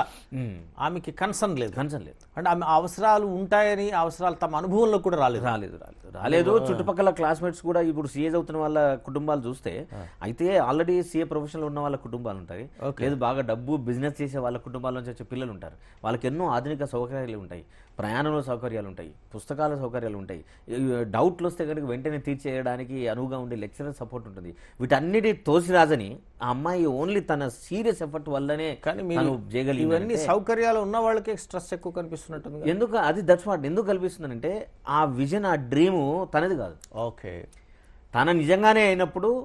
ఆమెకి కన్సర్న్ లేదు కన్సర్న్ లేదు అంటే ఆమె అవసరాలు ఉంటాయని ఆ అవసరాలు తమ అనుభవంలో కూడా రాలేదు రాలేదు రాలేదు రాలేదు చుట్టుపక్కల క్లాస్మేట్స్ కూడా ఇప్పుడు సీఏ చదువుతున్న వాళ్ళ కుటుంబాలు చూస్తే అయితే ఆల్రెడీ సీఏ ప్రొఫెషన్లో ఉన్న వాళ్ళ కుటుంబాలు ఉంటాయి లేదు బాగా డబ్బు బిజినెస్ చేసే వాళ్ళ కుటుంబాల నుంచి వచ్చే పిల్లలు ఉంటారు వాళ్ళకి ఎన్నో ఆధునిక సౌకర్యాలు ఉంటాయి ప్రయాణంలో సౌకర్యాలు ఉంటాయి పుస్తకాల సౌకర్యాలు ఉంటాయి డౌట్లు వస్తే కనుక వెంటనే తీర్చేయడానికి అనువుగా ఉండే లెక్చరర్ సపోర్ట్ ఉంటుంది వీటన్నిటి తోసిరాజని ఆ అమ్మాయి ఓన్లీ తన సీరియస్ ఎఫర్ట్ వల్లనే కానీ మీరు తను చేయగలిగింది ఇవన్నీ సౌకర్యాలు ఉన్న వాళ్ళకి స్ట్రెస్ ఎక్కువ కనిపిస్తున్నట్టుంది ఎందుకు అది దట్స్ వాట్ ఎందుకు కల్పిస్తుందంటే ఆ విజన్ ఆ డ్రీము తనది కాదు ఓకే తన నిజంగానే అయినప్పుడు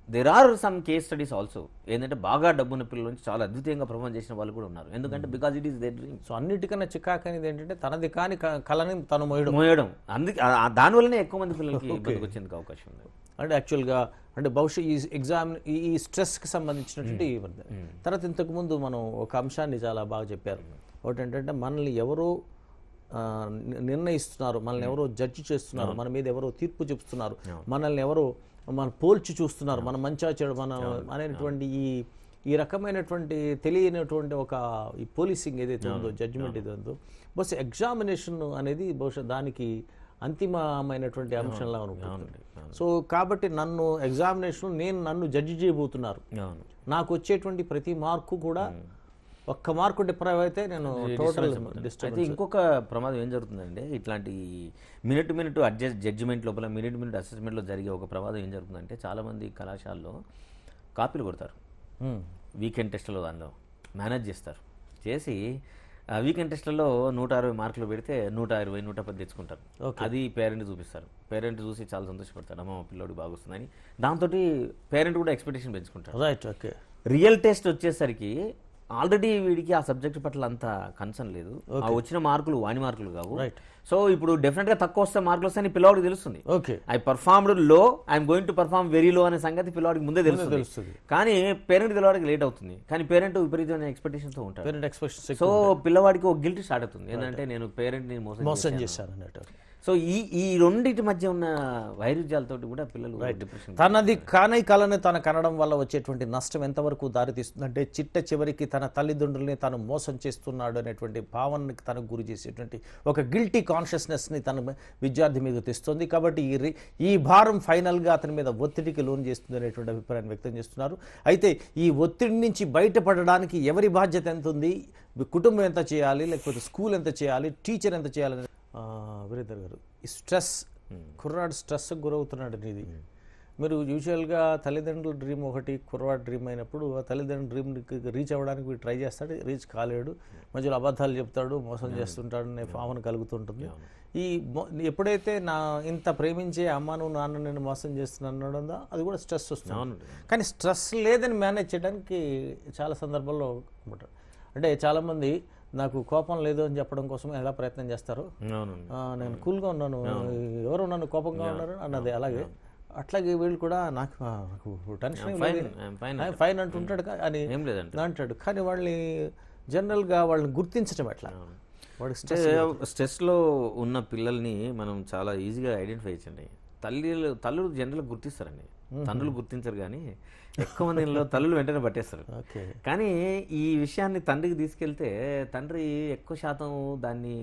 there are some case studies also ఏంటంటే బాగా డబ్బున్న పిల్లల నుంచి చాలా అద్భుతంగా ప్రభావం చేసిన వాళ్ళు కూడా ఉన్నారు ఎందుకంటే because it is their dream so అన్నిటికన్నా చికాకు అనేది ఏంటంటే తనది కాని క- కళని తను మోయడం మోయడం అందుకే ఆ- ఆ దానివల్లనే ఎక్కువ మంది పిల్లలకి ఇబ్బందికి వచ్చేందుకు అవకాశం ఉంది అంటే యాక్చువల్గా అంటే బహుశా ఈ ఎగ్జామ్ ఈ ఈ స్ట్రెస్కి సంబంధించినటువంటి ఈ వర్ధ- తర్వాత ఇంతకుముందు మనం ఒక అంశాన్ని చాలా బాగా చెప్పారు ఒకటి ఏంటంటే మనల్ని ఎవరో ఆ, ని- నిర్ణయిస్తున్నారు మనల్ని ఎవరో జడ్జి చేస్తున్నారు మన మీద ఎవరో తీర్పు చెప్తున్నారు మనల్ని ఎవరో మన పోల్చి చూస్తున్నారు మన మంచా చెడు మన అనేటువంటి ఈ ఈ రకమైనటువంటి తెలియనటువంటి ఒక ఈ పోలీసింగ్ ఏదైతే ఉందో జడ్జిమెంట్ ఏదైతే ఉందో బహుశా ఎగ్జామినేషన్ అనేది బహుశా దానికి అంతిమమైనటువంటి అంశంలా ఉంటుంది సో కాబట్టి నన్ను ఎగ్జామినేషన్ నేను నన్ను జడ్జి చేయబోతున్నారు అవును నాకు వచ్చేటువంటి ప్రతి మార్కు కూడా ఒక్క మార్కు డిప్రైవ్ అయితే నేను టోటల్ డిస్టర్బ్ అయితే ఇంకొక ప్రమాదం ఏం జరుగుతుందంటే ఇట్లాంటి మినిట్ మినిట్ అడ్జస్ట్ జడ్జిమెంట్ లోపల మినిట్ మినిట్ అసెస్మెంట్లో జరిగే ఒక ప్రమాదం ఏం జరుగుతుందంటే చాలామంది కళాశాలలో కాపీలు కొడతారు వీకెండ్ టెస్టులో దానిలో మేనేజ్ చేస్తారు చేసి ఆ వీకెండ్ టెస్ట్లలో నూట అరవై మార్కులు పెడితే నూట ఇరవై నూట పది తెచ్చుకుంటారు అది పేరెంట్ చూపిస్తారు పేరెంట్ చూసి చాలా సంతోషపడతారు అమ్మ మా పిల్లోడు బాగొస్తుందని దాంతో పేరెంట్ కూడా ఎక్స్పెక్టేషన్ పెంచుకుంటారు రైట్ ఓకే రియల్ టెస్ట్ వచ్చేసరికి ఆల్రెడీ వీడికి ఆ సబ్జెక్ట్ పట్ల అంత కన్సర్న్ లేదు ఆ వచ్చిన మార్కులు వాణి మార్కులు కావు Right. సో ఇప్పుడు డెఫినెట్ గా తక్కువ వస్తే మార్కులు వస్తాయని పిల్లవాడికి తెలుస్తుంది okay I performed low I'm going to perform very low అనే సంగతి పిల్లవాడికి ముందే తెలుస్తుంది తెలుస్తుంది కానీ పేరెంట్ పిల్లవాడికి లేట్ అవుతుంది కానీ పేరెంట్ విపరీతమైన ఎక్స్పెక్టేషన్ తో ఉంటాడు పేరెంట్ ఎక్స్పెక్టేషన్ సో పిల్లవాడికి ఒక గిల్ట్ స్టార్ట్ అవుతుంది ఏంటంటే నేను పేరెంట్ ని మోసం మోసం చేశాను అన్నట్టు సో ఈ ఈ రెండింటి మధ్య ఉన్న వైరుధ్యాలతోటి కూడా పిల్లలు డిప్రెషన్ తనది కానై కళని తన కనడం వల్ల వచ్చేటువంటి నష్టం ఎంతవరకు దారితీస్తుందంటే చిట్ట చివరికి తన తల్లిదండ్రుల్ని తను మోసం చేస్తున్నాడు అనేటువంటి భావనకి తనకు గురి చేసేటువంటి ఒక గిల్టీ కాన్షియస్నెస్ని తన విద్యార్థి మీద తెస్తుంది కాబట్టి ఈ రి- ఈ భారం ఫైనల్గా అతని మీద ఒత్తిడికి లోన్ చేస్తుంది అనేటువంటి అభిప్రాయాన్ని వ్యక్తం చేస్తున్నారు అయితే ఈ ఒత్తిడి నుంచి బయటపడడానికి ఎవరి బాధ్యత ఎంత ఉంది కుటుంబం ఎంత చేయాలి లేకపోతే స్కూల్ ఎంత చేయాలి టీచర్ ఎంత చేయాలి ఆ, వీరేందర్ గారు ఈ స్ట్రెస్ కుర్రాడు స్ట్రెస్కి గురవుతున్నాడు ఇది మీరు యూజువల్గా తల్లిదండ్రుల డ్రీమ్ ఒకటి కుర్రాడు డ్రీమ్ అయినప్పుడు ఆ తల్లిదండ్రుల డ్రీమ్కి రీచ్ అవ్వడానికి వీడు ట్రై చేస్తాడు రీచ్ కాలేడు మధ్యలో అబద్ధాలు చెప్తాడు మోసం చేస్తుంటాడు అనే భావన కలుగుతుంటుంది ఈ మొ- ఎప్పుడైతే నా ఇంత ప్రేమించే అమ్మను నాన్న నేను మోసం చేస్తున్నాను ఉందో అది కూడా స్ట్రెస్ వస్తుంది కానీ స్ట్రెస్ లేదని మేనేజ్ చేయడానికి చాలా సందర్భాల్లో ఉంటారు అంటే చాలామంది నాకు కోపం లేదు అని చెప్పడం కోసం ఎలా ప్రయత్నం చేస్తారు అవునండి ఆ, నేను కూల్గా ఉన్నాను ఎవరు నన్ను కోపంగా ఉన్నారు అన్నది అలాగే అట్లాగే వీళ్ళు కూడా నాకు ఆ, నాకు టెన్షన్ ఏం లేదు. I'm fine ఆయన ఫైన్ అంటుంటాడు కా- అని ఏం లేదండి అంటాడు కానీ వాళ్ళని జనరల్గా వాళ్ళని గుర్తించడం ఎట్లా వాడికి స్ట్రెస్ అంటే స్ట్రెస్లో ఉన్న పిల్లల్ని మనం చాలా ఈజీగా ఐడెంటిఫై చేయొచ్చండి తల్లిలు తల్లులు జనరల్గా గుర్తిస్తారండి తండ్రులు గుర్తించరు కానీ ఎక్కువ మంది ఇళ్ళలో తల్లులు వెంటనే పట్టేస్తారు ఓకే కానీ ఈ విషయాన్ని తండ్రికి తీసుకెళ్తే తండ్రి ఎక్కువ శాతం దాన్ని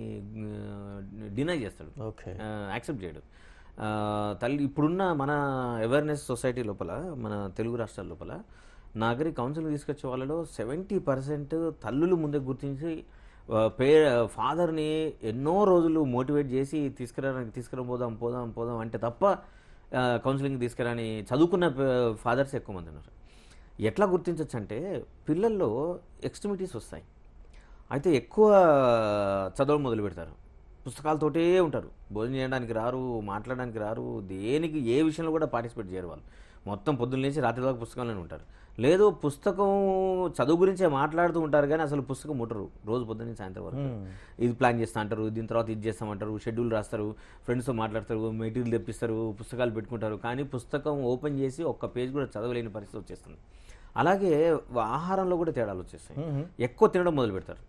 డినై చేస్తాడు ఓకే యాక్సెప్ట్ చేయడు ఆ, తల్లి ఇప్పుడున్న మన అవేర్నెస్ సొసైటీ లోపల మన తెలుగు రాష్ట్రాల లోపల నా దగ్గరికి కౌన్సిలింగ్ తీసుకొచ్చే వాళ్ళలో సెవెంటీ పర్సెంట్ తల్లులు ముందే గుర్తించి ఆ, పే ఫాదర్ని ఎన్నో రోజులు మోటివేట్ చేసి తీసుకురావడానికి తీసుకురా పోదాం పోదాం పోదాం అంటే తప్ప కౌన్సిలింగ్ తీసుకురాని చదువుకున్న ఫాదర్స్ ఎక్కువ మంది ఉన్నారు ఎట్లా గుర్తించవచ్చు అంటే పిల్లల్లో ఎక్స్ట్రిమిటీస్ వస్తాయి అయితే ఎక్కువ చదవడం మొదలు పెడతారు పుస్తకాలతోటే ఉంటారు భోజనం చేయడానికి రారు మాట్లాడడానికి రారు దేనికి ఏ విషయంలో కూడా పార్టిసిపేట్ చేయరు వాళ్ళు మొత్తం పొద్దున్న లేచి రాత్రి దాకా పుస్తకాల్లోనే ఉంటారు లేదు పుస్తకం చదువు గురించే మాట్లాడుతూ ఉంటారు కానీ అసలు పుస్తకం ముట్టరు రోజు పొద్దున్న నుంచి సాయంత్రం వరకు ఇది ప్లాన్ చేస్తా అంటారు దీని తర్వాత ఇది చేస్తామంటారు షెడ్యూల్ రాస్తారు ఫ్రెండ్స్తో మాట్లాడతారు మెటీరియల్ తెప్పిస్తారు పుస్తకాలు పెట్టుకుంటారు కానీ పుస్తకం ఓపెన్ చేసి ఒక్క పేజ్ కూడా చదవలేని పరిస్థితి వచ్చేస్తుంది అలాగే ఆహారంలో కూడా తేడాలు వచ్చేస్తాయి ఎక్కువ తినడం మొదలు పెడతారు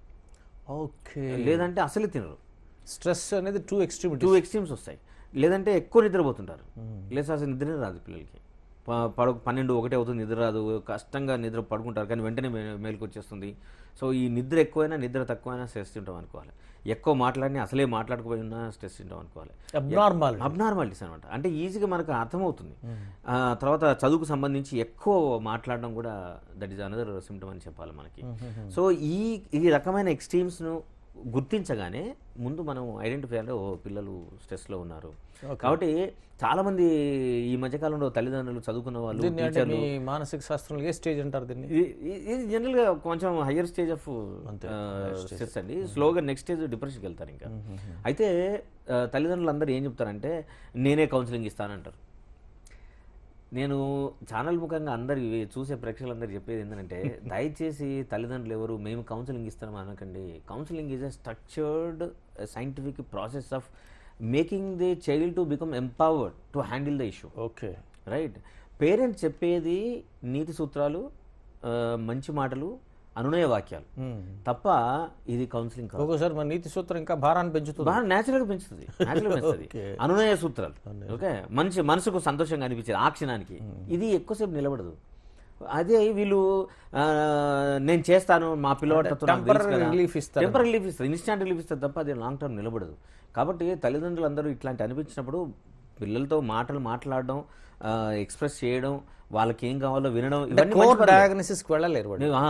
ఓకే లేదంటే అసలు తినరు స్ట్రెస్ అనేది టూ ఎక్స్ట్రీమిటీ టూ ఎక్స్ట్రీమ్స్ వస్తాయి లేదంటే ఎక్కువ నిద్రపోతుంటారు లేదా అసలు నిద్ర రాదు పిల్లలకి ప- పడు పన్నెండు ఒకటే అవుతుంది నిద్ర రాదు కష్టంగా నిద్ర పడుకుంటారు కానీ వెంటనే మే మేలుకు వచ్చేస్తుంది సో ఈ నిద్ర ఎక్కువైనా నిద్ర తక్కువైనా స్ట్రెస్ తింటాం అనుకోవాలి ఎక్కువ మాట్లాడినా అసలే మాట్లాడకపోయినా స్ట్రెస్ తింటాం అనుకోవాలి అబ్నార్మల్ అబ్నార్మాలిటీస్ అనమాట అంటే ఈజీగా మనకు అర్థమవుతుంది ఆ, తర్వాత చదువుకు సంబంధించి ఎక్కువ మాట్లాడడం కూడా దట్ ఈస్ అనదర్ సిమ్టమ్ అని చెప్పాలి మనకి సో ఈ ఈ రకమైన ఎక్స్ట్రీమ్స్ను గుర్తించగానే ముందు మనం ఐడెంటిఫై అంటే ఓ పిల్లలు స్ట్రెస్లో ఉన్నారు కాబట్టి చాలా మంది ఈ మధ్యకాలంలో తల్లిదండ్రులు చదువుకున్న వాళ్ళు దీన్ని అంటే మీ మానసిక శాస్త్రంలో ఏ స్టేజ్ అంటారు దీన్ని ఇది ఇది- ఇది జనరల్గా కొంచెం హయ్యర్ స్టేజ్ ఆఫ్ స్ట్రెస్ అండి స్లోగా నెక్స్ట్ స్టేజ్ డిప్రెషన్కి వెళ్తారు ఇంకా అయితే ఆ, తల్లిదండ్రులు అందరూ ఏం చెప్తారంటే నేనే కౌన్సిలింగ్ ఇస్తానంటారు నేను ఛానల్ ముఖంగా అందరు ఇవి చూసే ప్రేక్షకులందరూ చెప్పేది ఏంటంటే దయచేసి తల్లిదండ్రులు ఎవరు మేము కౌన్సిలింగ్ ఇస్తాం అనకండి counselling is a structured scientific process of making the child to become empowered to handle the issue okay right parents చెప్పేది నీతి సూత్రాలు ఆ, మంచి మాటలు అనునయ వాక్యాలు తప్ప ఇది కౌన్సిలింగ్ కాదు ఒక్కోసారి మన నీతి సూత్రం ఇంకా భారాన్ని పెంచుతుంది బాగా న్యాచురల్గా పెంచుతుంది న్యాచురల్గా పెంచుతుంది అనునయ సూత్రాలు ఓకే మంచి మనసుకు సంతోషంగా అనిపించేది ఆ క్షణానికి ఇది ఎక్కువసేపు నిలబడదు అదే వీళ్ళు ఆ, నేను చేస్తాను మా పిల్లవాడితో temporary relief ఇస్తారు. టెంపరీ రిలీఫ్ ఇస్తారు ఇన్స్టాంట్ రిలీఫ్ ఇస్తారు తప్ప అది లాంగ్ టర్మ్ నిలబడదు కాబట్టి తల్లిదండ్రులు అందరూ ఇట్లాంటి అనిపించినప్పుడు పిల్లలతో మాటలు మాట్లాడడం ఎక్స్ప్రెస్ చేయడం వాళ్ళకి ఏం కావాలో వినడం ఇవన్నీ కోర్ మంచి పనులే. డయాగ్నోసిస్కి వెళ్ళలేరు వాడు ఆ,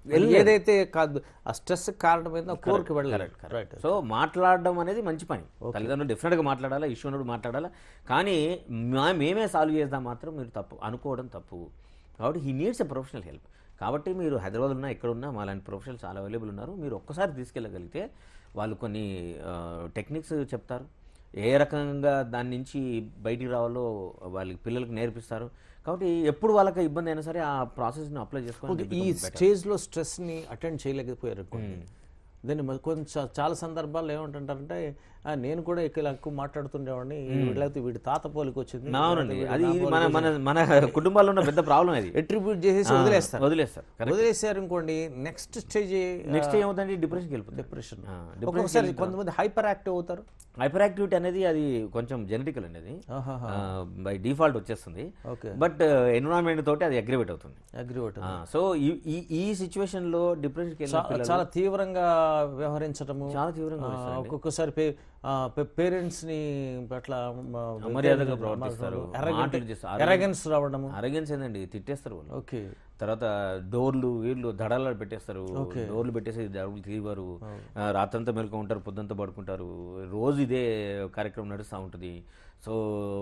ఏదైతే కాదు ఆ స్ట్రెస్ కారణమైందో కోర్కి వెళ్ళలేరు రైట్ సో మాట్లాడడం అనేది మంచి పని తల్లిదండ్రులు డెఫినెట్గా మాట్లాడాలా ఇష్యూ ఉన్నప్పుడు మాట్లాడాలా కానీ మా- మేమే సాల్వ్ చేద్దాం మాత్రం మీరు తప్పు అనుకోవడం తప్పు కాబట్టి he needs a professional help కాబట్టి మీరు హైదరాబాద్ ఉన్నా ఎక్కడ ఉన్నా మాలాంటి ప్రొఫెషనల్స్ చాలా అవైలబుల్ ఉన్నారు మీరు ఒక్కసారి తీసుకెళ్ళగలిగితే వాళ్ళు కొన్ని టెక్నిక్స్ చెప్తారు ఏ రకంగా దాని నుంచి బయటికి రావాలో వాళ్ళకి పిల్లలకు నేర్పిస్తారు కాబట్టి ఎప్పుడు వాళ్ళకి ఇబ్బంది అయినా సరే ఆ ప్రాసెస్ని అప్లై చేసుకొని ఈ స్టేజ్లో స్ట్రెస్ని అటెండ్ చేయలేకపోయారు అనుకోండి దాన్ని మరి కొంచెం చాలా సందర్భాల్లో ఏమంటుంటారంటే "ఆ, నేను కూడా ఇక్కడ ఎక్కువ మాట్లాడుతుండేవాడిని లేకపోతే వీడి తాత పోలికి వచ్చింది అవునండి అది ఇది మన మన మన కుటుంబాల్లో ఉన్న పెద్ద ప్రాబ్లం అది ఎట్రిబ్యూట్ చేసేసి వదిలేస్తారు వదిలేస్తారు వదిలేసారు అనుకోండి నెక్స్ట్ స్టేజ్ నెక్స్ట్ ఏమవుతుందంటే డిప్రెషన్కి వెళ్ళిపోతుంది డిప్రెషన్ ఆ, ఒక్కొక్కసారి కొంతమంది హైపర్ యాక్టివ్ అవుతారు హైపర్ యాక్టివిటీ అనేది అది కొంచెం జెనెటికల్ అనేది ఆహాహా. బై డిఫాల్ట్ వచ్చేస్తుంది ఓకే బట్ ఎన్విరాన్మెంట్ తోటి అది అగ్రివేట్ అవుతుంది అగ్రి అవుతుంది సో ఈ ఈ సిచ్యువేషన్ లో డిప్రెషన్కి వెళ్ళిన పిల్లలు చాలా తీవ్రంగా వ్యవహరించటము చాలా తీవ్రంగా ఆ, ఒక్కొక్కసారి పే పేరెంట్స్ ని పట్ల అమర్యాదగా ప్రవర్తిస్తారు మాటలు చేస్తారు ఎరగెన్స్ రావడము అరగెన్స్ ఏందండి తిట్టేస్తారు వాళ్ళు ఓకే తర్వాత డోర్లు వీళ్ళు దడాలు పెట్టేస్తారు డోర్లు పెట్టేసి డబ్బులు తీయవారు ఆ, రాత్రంతా మెలకు ఉంటారు పొద్దుంతా పడుకుంటారు రోజు ఇదే కార్యక్రమం నడుస్తూ ఉంటుంది సో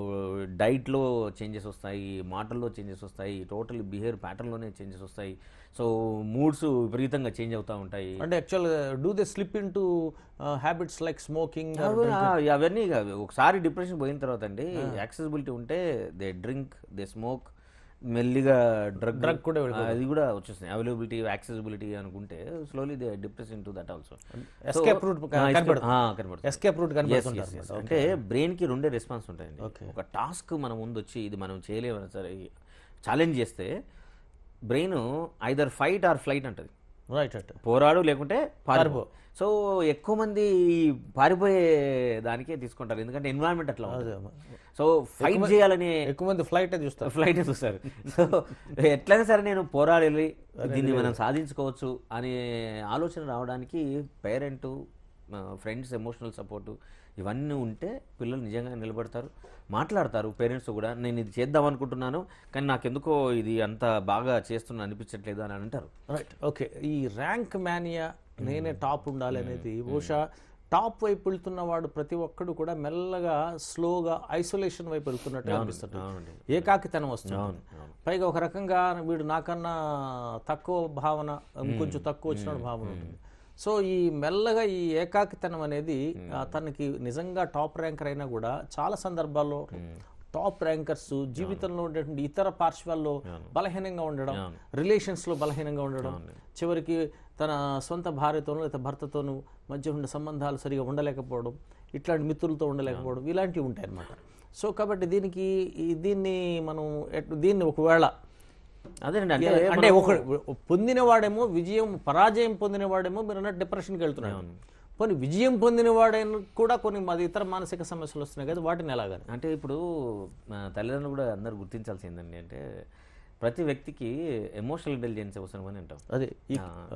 డైట్లో చేంజెస్ వస్తాయి మాటల్లో చేంజెస్ వస్తాయి టోటల్ బిహేవియర్ ప్యాటర్న్లోనే చేంజెస్ వస్తాయి సో మూడ్స్ విపరీతంగా చేంజ్ అవుతూ ఉంటాయి అంటే actual do they slip into habits like smoking అవి- ఆ, అవన్నీ ఇక ఒకసారి డిప్రెషన్ పోయిన తర్వాత అండి యాక్సెసిబిలిటీ ఉంటే దే డ్రింక్ దే స్మోక్ మెల్లిగా డ్రగ్ Drug కూడా అది కూడా వచ్చేస్తుంది అవైలబిలిటీ యాక్సెసిబిలిటీ అనుకుంటే slowly they depress into that also Escape route కనపడదు. కనబడుతుంది ఎస్కేప్ రూట్ Yes, కనిపిస్తుంటారు yes, yes. అంటే బ్రెయిన్ కి రెండే రెస్పాన్స్ ఉంటాయండి ఒక టాస్క్ మన ముందు వచ్చి ఇది మనం చేయలేమని సరే ఛాలెంజ్ చేస్తే brain either fight or flight అంటది రైట్ అట్ పోరాడు లేకుంటే పారిపో సో ఎక్కువ మంది పారిపోయే దానికే తీసుకుంటారు ఎందుకంటే ఎన్విరాన్మెంట్ అట్లా ఉంటుంది సో ఫైట్ చేయాలని ఎక్కువ మంది ఫ్లైట్ చూస్తారు ఫ్లైట్ చూస్తారు సో ఎట్లయినా సరే నేను పోరాడాలి దీన్ని మనం సాధించుకోవచ్చు అనే ఆలోచన రావడానికి పేరెంట్ ఫ్రెండ్స్ ఎమోషనల్ సపోర్టు ఇవన్నీ ఉంటే పిల్లలు నిజంగా నిలబడతారు మాట్లాడతారు పేరెంట్స్ కూడా నేను ఇది చేద్దాం అనుకుంటున్నాను కానీ నాకెందుకో ఇది అంత బాగా చేస్తున్నా అనిపించట్లేదు అని అంటారు రైట్ ఓకే ఈ ర్యాంక్ మేనియా నేనే టాప్ ఉండాలి అనేది బహుశా టాప్ వైపు వెళ్తున్న వాడు ప్రతి ఒక్కడు కూడా మెల్లగా స్లోగా ఐసోలేషన్ వైపు వెళ్తున్నట్టు అనిపిస్తుంది అవునండి ఏకాకితనం వస్తుంది పైగా ఒక రకంగా వీడు నాకన్నా తక్కువ భావన ఇంకొంచెం తక్కువ వచ్చిన భావన ఉంటుంది సో ఈ మెల్లగా ఈ ఏకాకితనం అనేది ఆ, తనకి నిజంగా టాప్ ర్యాంకర్ అయినా కూడా చాలా సందర్భాల్లో టాప్ ర్యాంకర్స్ జీవితంలో ఉండేటువంటి ఇతర పార్శ్వాల్లో బలహీనంగా ఉండడం రిలేషన్స్ లో బలహీనంగా ఉండడం చివరికి తన సొంత భార్యతోనూ లేదా భర్తతోనూ మధ్య ఉండే సంబంధాలు సరిగా ఉండలేకపోవడం ఇట్లాంటి మిత్రులతో ఉండలేకపోవడం ఇలాంటివి ఉంటాయి అన్నమాట సో కాబట్టి దీనికి ఈ- దీన్ని మనం ఎట్- దీన్ని ఒకవేళ అదేనండి అంటే అంటే ఒక పొందినవాడేమో విజయం పరాజయం పొందినవాడేమో మీరు అన్నట్టు డిప్రెషన్కి వెళ్తున్నాడు పోనీ విజయం పొందినవాడైనా కూడా కొన్ని మాది ఇతర మానసిక సమస్యలు వస్తున్నాయి కదా వాటిని ఎలాగని అంటే ఇప్పుడు మా తల్లిదండ్రులు కూడా అందరూ గుర్తించాల్సిందండి అంటే ప్రతి వ్యక్తికి ఎమోషనల్ ఇంటెలిజెన్స్ అవసరం అని అంటాం అదే ఈ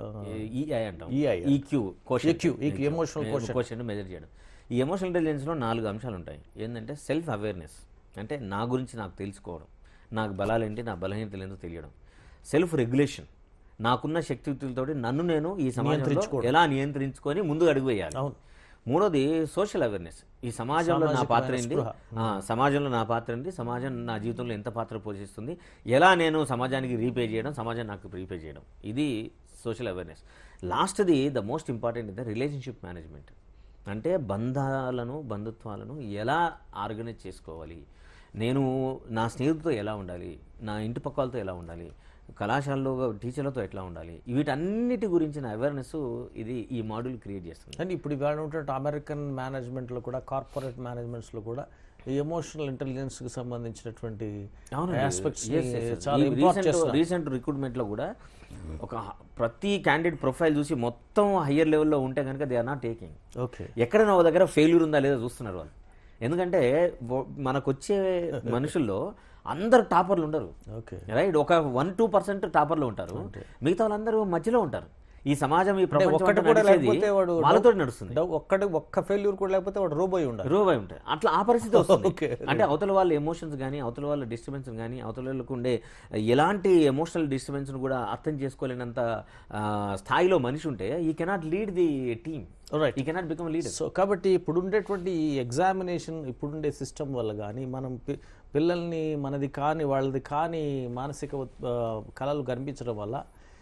ఈఐ అంటాం EI. EQ quotient EQ, EQ, emotional question measure చేయడం ఈ ఎమోషనల్ ఇంటెలిజెన్స్లో నాలుగు అంశాలు ఉంటాయి ఏంటంటే సెల్ఫ్ అవేర్నెస్ అంటే నా గురించి నాకు తెలుసుకోవడం నాకు బలాలేంటి నా బలహీనతలు ఏంటో తెలియడం సెల్ఫ్ రెగ్యులేషన్ నాకున్న శక్తియుక్తులతోటి నన్ను నేను ఈ సమాజంలో ఎలా నియంత్రించుకొని ముందుకు అడుగు వేయాలి అవును. మూడోది సోషల్ అవేర్నెస్ ఈ సమాజంలో నా పాత్ర ఏంటి ఆ, సమాజంలో నా పాత్ర ఏంటి సమాజం నా జీవితంలో ఎంత పాత్ర పోషిస్తుంది ఎలా నేను సమాజానికి రీపే చేయడం సమాజం నాకు రీపే చేయడం ఇది సోషల్ అవేర్నెస్ లాస్ట్ది the most important in the relationship management అంటే బంధాలను బంధుత్వాలను ఎలా ఆర్గనైజ్ చేసుకోవాలి నేను నా స్నేహితులతో ఎలా ఉండాలి నా ఇంటి పక్క వాళ్ళతో ఎలా ఉండాలి కళాశాలలో టీచర్లతో ఎట్లా ఉండాలి వీటన్నిటి గురించిన అవేర్నెస్ ఇది ఈ మాడ్యూల్ క్రియేట్ చేస్తుంది అండ్ ఇప్పుడు ఇవాళ ఉంటే అమెరికన్ మేనేజ్మెంట్లో కూడా కార్పొరేట్ మేనేజ్మెంట్స్లో కూడా ఈ ఎమోషనల్ ఇంటెలిజెన్స్కి సంబంధించినటువంటి ఆస్పెక్ట్స్ చాలా ఇంపార్ట్ రీసెంట్ రీసెంట్ రిక్రూట్మెంట్ లో కూడా ఒక ప్రతి క్యాండిడేట్ ప్రొఫైల్ చూసి మొత్తం హయ్యర్ లెవెల్లో ఉంటే కనుక they are not taking okay ఎక్కడైనా ఒక దగ్గర ఫెయిల్యూర్ ఉందా లేదా చూస్తున్నారు వాళ్ళు ఎందుకంటే వ- మనకు వచ్చే మనుషుల్లో అందరు టాపర్లు ఉండరు ఓకే రైట్ ఒక వన్ టూ పర్సెంట్ టాపర్లు ఉంటారు మిగతా వాళ్ళందరూ మధ్యలో ఉంటారు ఈ సమాజం ఈ ప్రపంచం ఒక్కటి అంతా కూడా నడిచేది లేకపోతే వాడు వాళ్ళతో నడుస్తుంది ఒక్కటి ఒక్క ఫెయిల్యూర్ కూడా లేకపోతే వాడు రోబోయి ఉండాలి రూబాయి ఉంటాయి అట్లా ఆ పరిస్థితి వస్తుంది Okay. అంటే అవతల వాళ్ళ ఎమోషన్స్ కానీ అవతల వాళ్ళ డిస్టర్బెన్స్ కానీ అవతల వాళ్ళకు ఉండే ఎలాంటి ఎమోషనల్ డిస్టర్బెన్స్ కూడా అర్థం చేసుకోలేనంత ఆ, స్థాయిలో మనిషి ఉంటే he cannot lead the team right he cannot become leader so కాబట్టి ఇప్పుడు ఉండేటువంటి ఈ ఎగ్జామినేషన్ ఇప్పుడుండే సిస్టమ్ వల్ల కానీ మనం పి- పిల్లల్ని మనది కాని వాళ్ళది కాని మానసిక ఉత్- ఆ, కళలు కనిపించడం వల్ల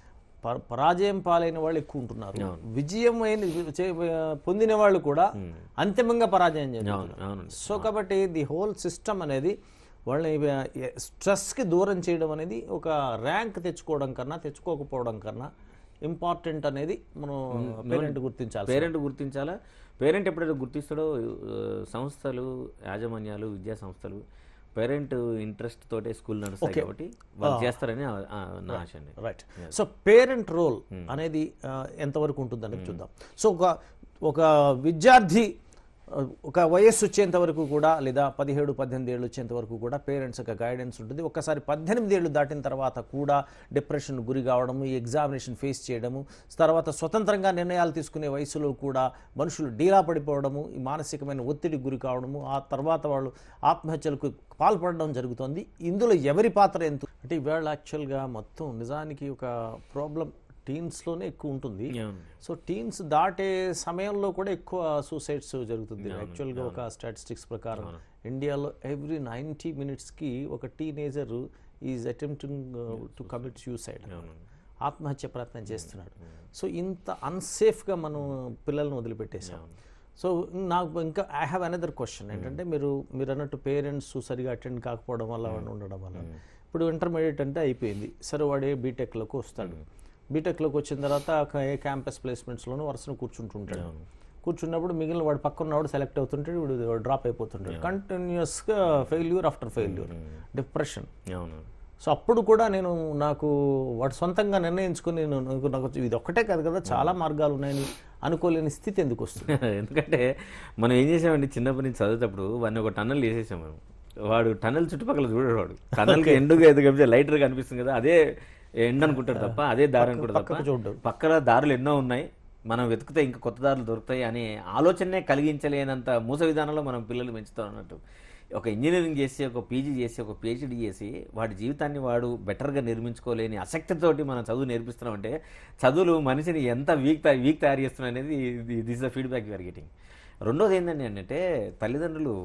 ప- పరాజయం పాలైన వాళ్ళు ఎక్కువ ఉంటున్నారు విజయం అయిన చే- పొందిన వాళ్ళు కూడా అంతిమంగా పరాజయం చెందుతున్నారు అవును సో కాబట్టి ది హోల్ సిస్టమ్ అనేది వాళ్ళని స్ట్రెస్కి దూరం చేయడం అనేది ఒక ర్యాంక్ తెచ్చుకోవడం కన్నా తెచ్చుకోకపోవడం కన్నా ఇంపార్టెంట్ అనేది మనం పేరెంట్ గుర్తించాలి పేరెంట్ గుర్తించాలా పేరెంట్ ఎప్పుడైతే గుర్తిస్తాడో ఆ, సంస్థలు యాజమాన్యాలు విద్యా సంస్థలు పేరెంట్ ఇంట్రెస్ట్ తోటే స్కూల్ నడుస్తాయి కాబట్టి వాళ్ళు చేస్తారని ఆ- ఆ నా ఆశ అండి రైట్ సో పేరెంట్ రోల్ అనేది ఆ, ఎంతవరకు ఉంటుందని చూద్దాం సో ఒక ఒక విద్యార్థి ఆ, ఒక వయస్సు వచ్చేంత వరకు కూడా లేదా పదిహేడు పద్దెనిమిది ఏళ్ళు వచ్చేంత వరకు కూడా పేరెంట్స్ యొక్క గైడెన్స్ ఉంటుంది ఒక్కసారి పద్దెనిమిది ఏళ్ళు దాటిన తర్వాత కూడా డిప్రెషన్ గురి కావడము ఈ ఎగ్జామినేషన్ ఫేస్ చేయడము తర్వాత స్వతంత్రంగా నిర్ణయాలు తీసుకునే వయసులో కూడా మనుషులు డీలా పడిపోవడము ఈ మానసికమైన ఒత్తిడికి గురి కావడము ఆ తర్వాత వాళ్ళు ఆత్మహత్యలకు పాల్పడడం జరుగుతుంది ఇందులో ఎవరి పాత్ర ఎంత అంటే ఈవేళ యాక్చువల్గా మొత్తం నిజానికి ఒక ప్రాబ్లం టీన్స్లోనే ఎక్కువ ఉంటుంది అవును. సో టీన్స్ దాటే సమయంలో కూడా ఎక్కువ సూసైడ్స్ జరుగుతుంది యాక్చువల్గా ఒక స్టాటిస్టిక్స్ ప్రకారం ఇండియాలో ఎవ్రీ నైంటీ మినిట్స్కి ఒక teenager is attempting to commit suicide ఆత్మహత్య ప్రయత్నం చేస్తున్నాడు సో ఇంత అన్సేఫ్గా మనం పిల్లల్ని వదిలిపెట్టేసాం సో నాకు ఇంకా ఐ హ్యావ్ అనదర్ క్వశ్చన్ ఏంటంటే మీరు మీరు అన్నట్టు పేరెంట్స్ సరిగా అటెండ్ కాకపోవడం వల్ల వాడు ఉండడం వల్ల ఇప్పుడు ఇంటర్మీడియట్ అంటే అయిపోయింది సరే వాడే బీటెక్లోకి వస్తాడు బీటెక్లోకి వచ్చిన తర్వాత ఒక ఏ క్యాంపస్ ప్లేస్మెంట్స్లోనూ వరుసను కూర్చుంటుంటాడు కూర్చున్నప్పుడు మిగిలిన వాడు పక్కన ఉన్నవాడు సెలెక్ట్ అవుతుంటాడు వీడు డ్రాప్ అయిపోతుంటాడు కంటిన్యూస్గా ఫెయిల్యూర్ ఆఫ్టర్ ఫెయిల్యూర్ డిప్రెషన్ అవును సో అప్పుడు కూడా నేను నాకు వాడు సొంతంగా నిర్ణయించుకుని నేను నాకు నాకు ఇది ఒక్కటే కాదు కదా చాలా మార్గాలు ఉన్నాయని అనుకోలేని స్థితి ఎందుకు వస్తుంది ఎందుకంటే మనం ఏం చేసామండి చిన్నప్పటి నుంచి చదివేటప్పుడు వాడిని ఒక టన్నల్ వేసేసాం మనం వాడు టన్నల్ చుట్టుపక్కల చూడడు వాడు టన్నల్కి ఎండుగా ఎదుగు కనిపిస్తే లైటర్ కనిపిస్తుంది కదా అదే ఎండ్ అనుకుంటాడు తప్ప అదే దారి అనుకుంటాడు తప్ప పక్కకు చూడ్డు. పక్కన దారులు ఎన్నో ఉన్నాయి మనం వెతికితే ఇంకా కొత్త దారులు దొరుకుతాయి అనే ఆలోచనే కలిగించలేనంత మూస విధానంలో మనం పిల్లలు పెంచుతాం అన్నట్టు ఒక ఇంజనీరింగ్ చేసి ఒక పీజీ చేసి ఒక పిహెచ్డి చేసి వాడి జీవితాన్ని వాడు బెటర్గా నిర్మించుకోలేని ఆసక్తితోటి మనం చదువు నేర్పిస్తున్నామంటే చదువులు మనిషిని ఎంత వీక్ వీక్ తయారు చేస్తున్నాయి అనేది this the feedback you're getting రెండోది ఏంటంటే అంటే తల్లిదండ్రులు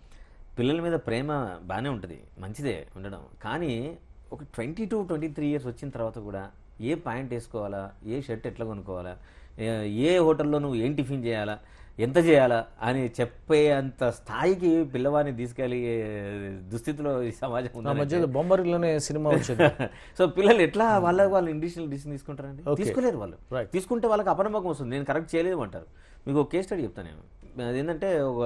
పిల్లల మీద ప్రేమ బాగానే ఉంటుంది మంచిదే ఉండడం కానీ ఒక twenty two twenty three years వచ్చిన తర్వాత కూడా ఏ పాయింట్ వేసుకోవాలా ఏ షర్ట్ ఎట్లా కొనుక్కోవాలా ఏ- ఏ హోటల్లో నువ్వు ఏం టిఫిన్ చేయాలా ఎంత చేయాలా అని చెప్పే అంత స్థాయికి పిల్లవాడిని తీసుకెళ్ళి దుస్థితిలో ఈ సమాజం ఆ ఉందని మధ్యలో బొమ్మరిలోనే సినిమా వచ్చింది సో పిల్లలు ఎట్లా వాళ్ళ వాళ్ళు ఇండివిజువల్ డిసిషన్ తీసుకుంటారండి తీసుకోలేరు వాళ్ళు Right. తీసుకుంటే వాళ్ళకి అపనమ్మకం వస్తుంది నేను కరెక్ట్ చేయలేదు అంటారు మీకు ఒక కేస్ స్టడీ చెప్తాను నేను అదేంటంటే ఒక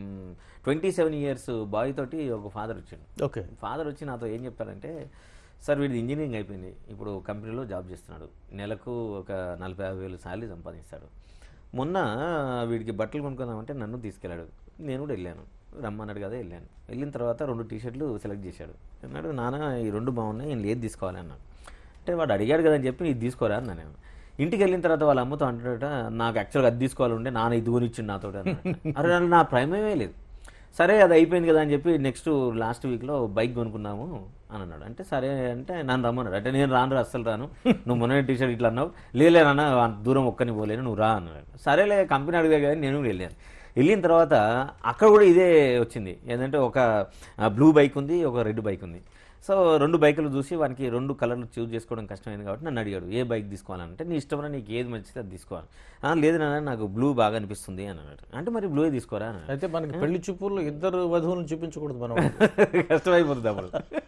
ట్వంటీ సెవెన్ ఇయర్స్ బాయ్ తోటి ఒక ఫాదర్ వచ్చాడు ఓకే ఫాదర్ వచ్చి నాతో ఏం చెప్తాడంటే సార్ వీడిది ఇంజనీరింగ్ అయిపోయింది ఇప్పుడు కంపెనీలో జాబ్ చేస్తున్నాడు నెలకు ఒక నలభై యాభై వేలు శాలరీ సంపాదిస్తాడు మొన్న వీడికి బట్టలు కొనుక్కుందామంటే నన్ను తీసుకెళ్ళాడు నేను కూడా వెళ్ళాను రమ్మన్నాడు కదా వెళ్ళాను వెళ్ళిన తర్వాత రెండు టీ షర్ట్లు సెలెక్ట్ చేశాడు అన్నాడు నాన్న ఈ రెండు బాగున్నాయి నేను ఏది తీసుకోవాలి అన్నాడు అంటే వాడు అడిగాడు కదా అని చెప్పి ఇది తీసుకోరా అన్నా నేను ఇంటికి వెళ్ళిన తర్వాత వాళ్ళ అమ్మతో అంటాడట నాకు యాక్చువల్గా అది తీసుకోవాలి ఉండే నాన్న ఇది కొనిచ్చిండు నాతో అరే నా ప్రైమేమే లేదు సరే అది అయిపోయింది కదా అని చెప్పి నెక్స్ట్ లాస్ట్ వీక్లో బైక్ కొనుక్కున్నాము అని అన్నాడు అంటే సరే అంటే నన్ను రమ్మన్నాడు అంటే నేను రాను రా, అస్సలు రాను నువ్వు మొన్న టీ షర్ట్ ఇట్లా అన్నావు లేలే నాన్న అంత దూరం ఒక్కని పోలేను నువ్వు రా అన్నాడు సరేలే కంపెనీ అడిగా కానీ నేను కూడా వెళ్ళాను వెళ్ళిన తర్వాత అక్కడ కూడా ఇదే వచ్చింది ఏంటంటే ఒక బ్లూ బైక్ ఉంది ఒక రెడ్ బైక్ ఉంది సో రెండు బైకులు చూసి వానికి రెండు కలర్లు చూస్ చేసుకోవడం కష్టమైంది కాబట్టి నన్ను అడిగాడు ఏ బైక్ తీసుకోవాలంటే నీ ఇష్టమైన నీకు ఏది మంచిది అది తీసుకోవాలి "ఆ, లేదు నాన్న నాకు బ్లూ బాగా అనిపిస్తుంది అని అన్నాడు అంటే మరి బ్లూ తీసుకోరా అని అన్నాడు. అయితే మనకి పెళ్లి చూపుల్లో ఇద్దరు వధువులను చూపించకూడదు మనం కష్టమైపోతుంది అప్పుడు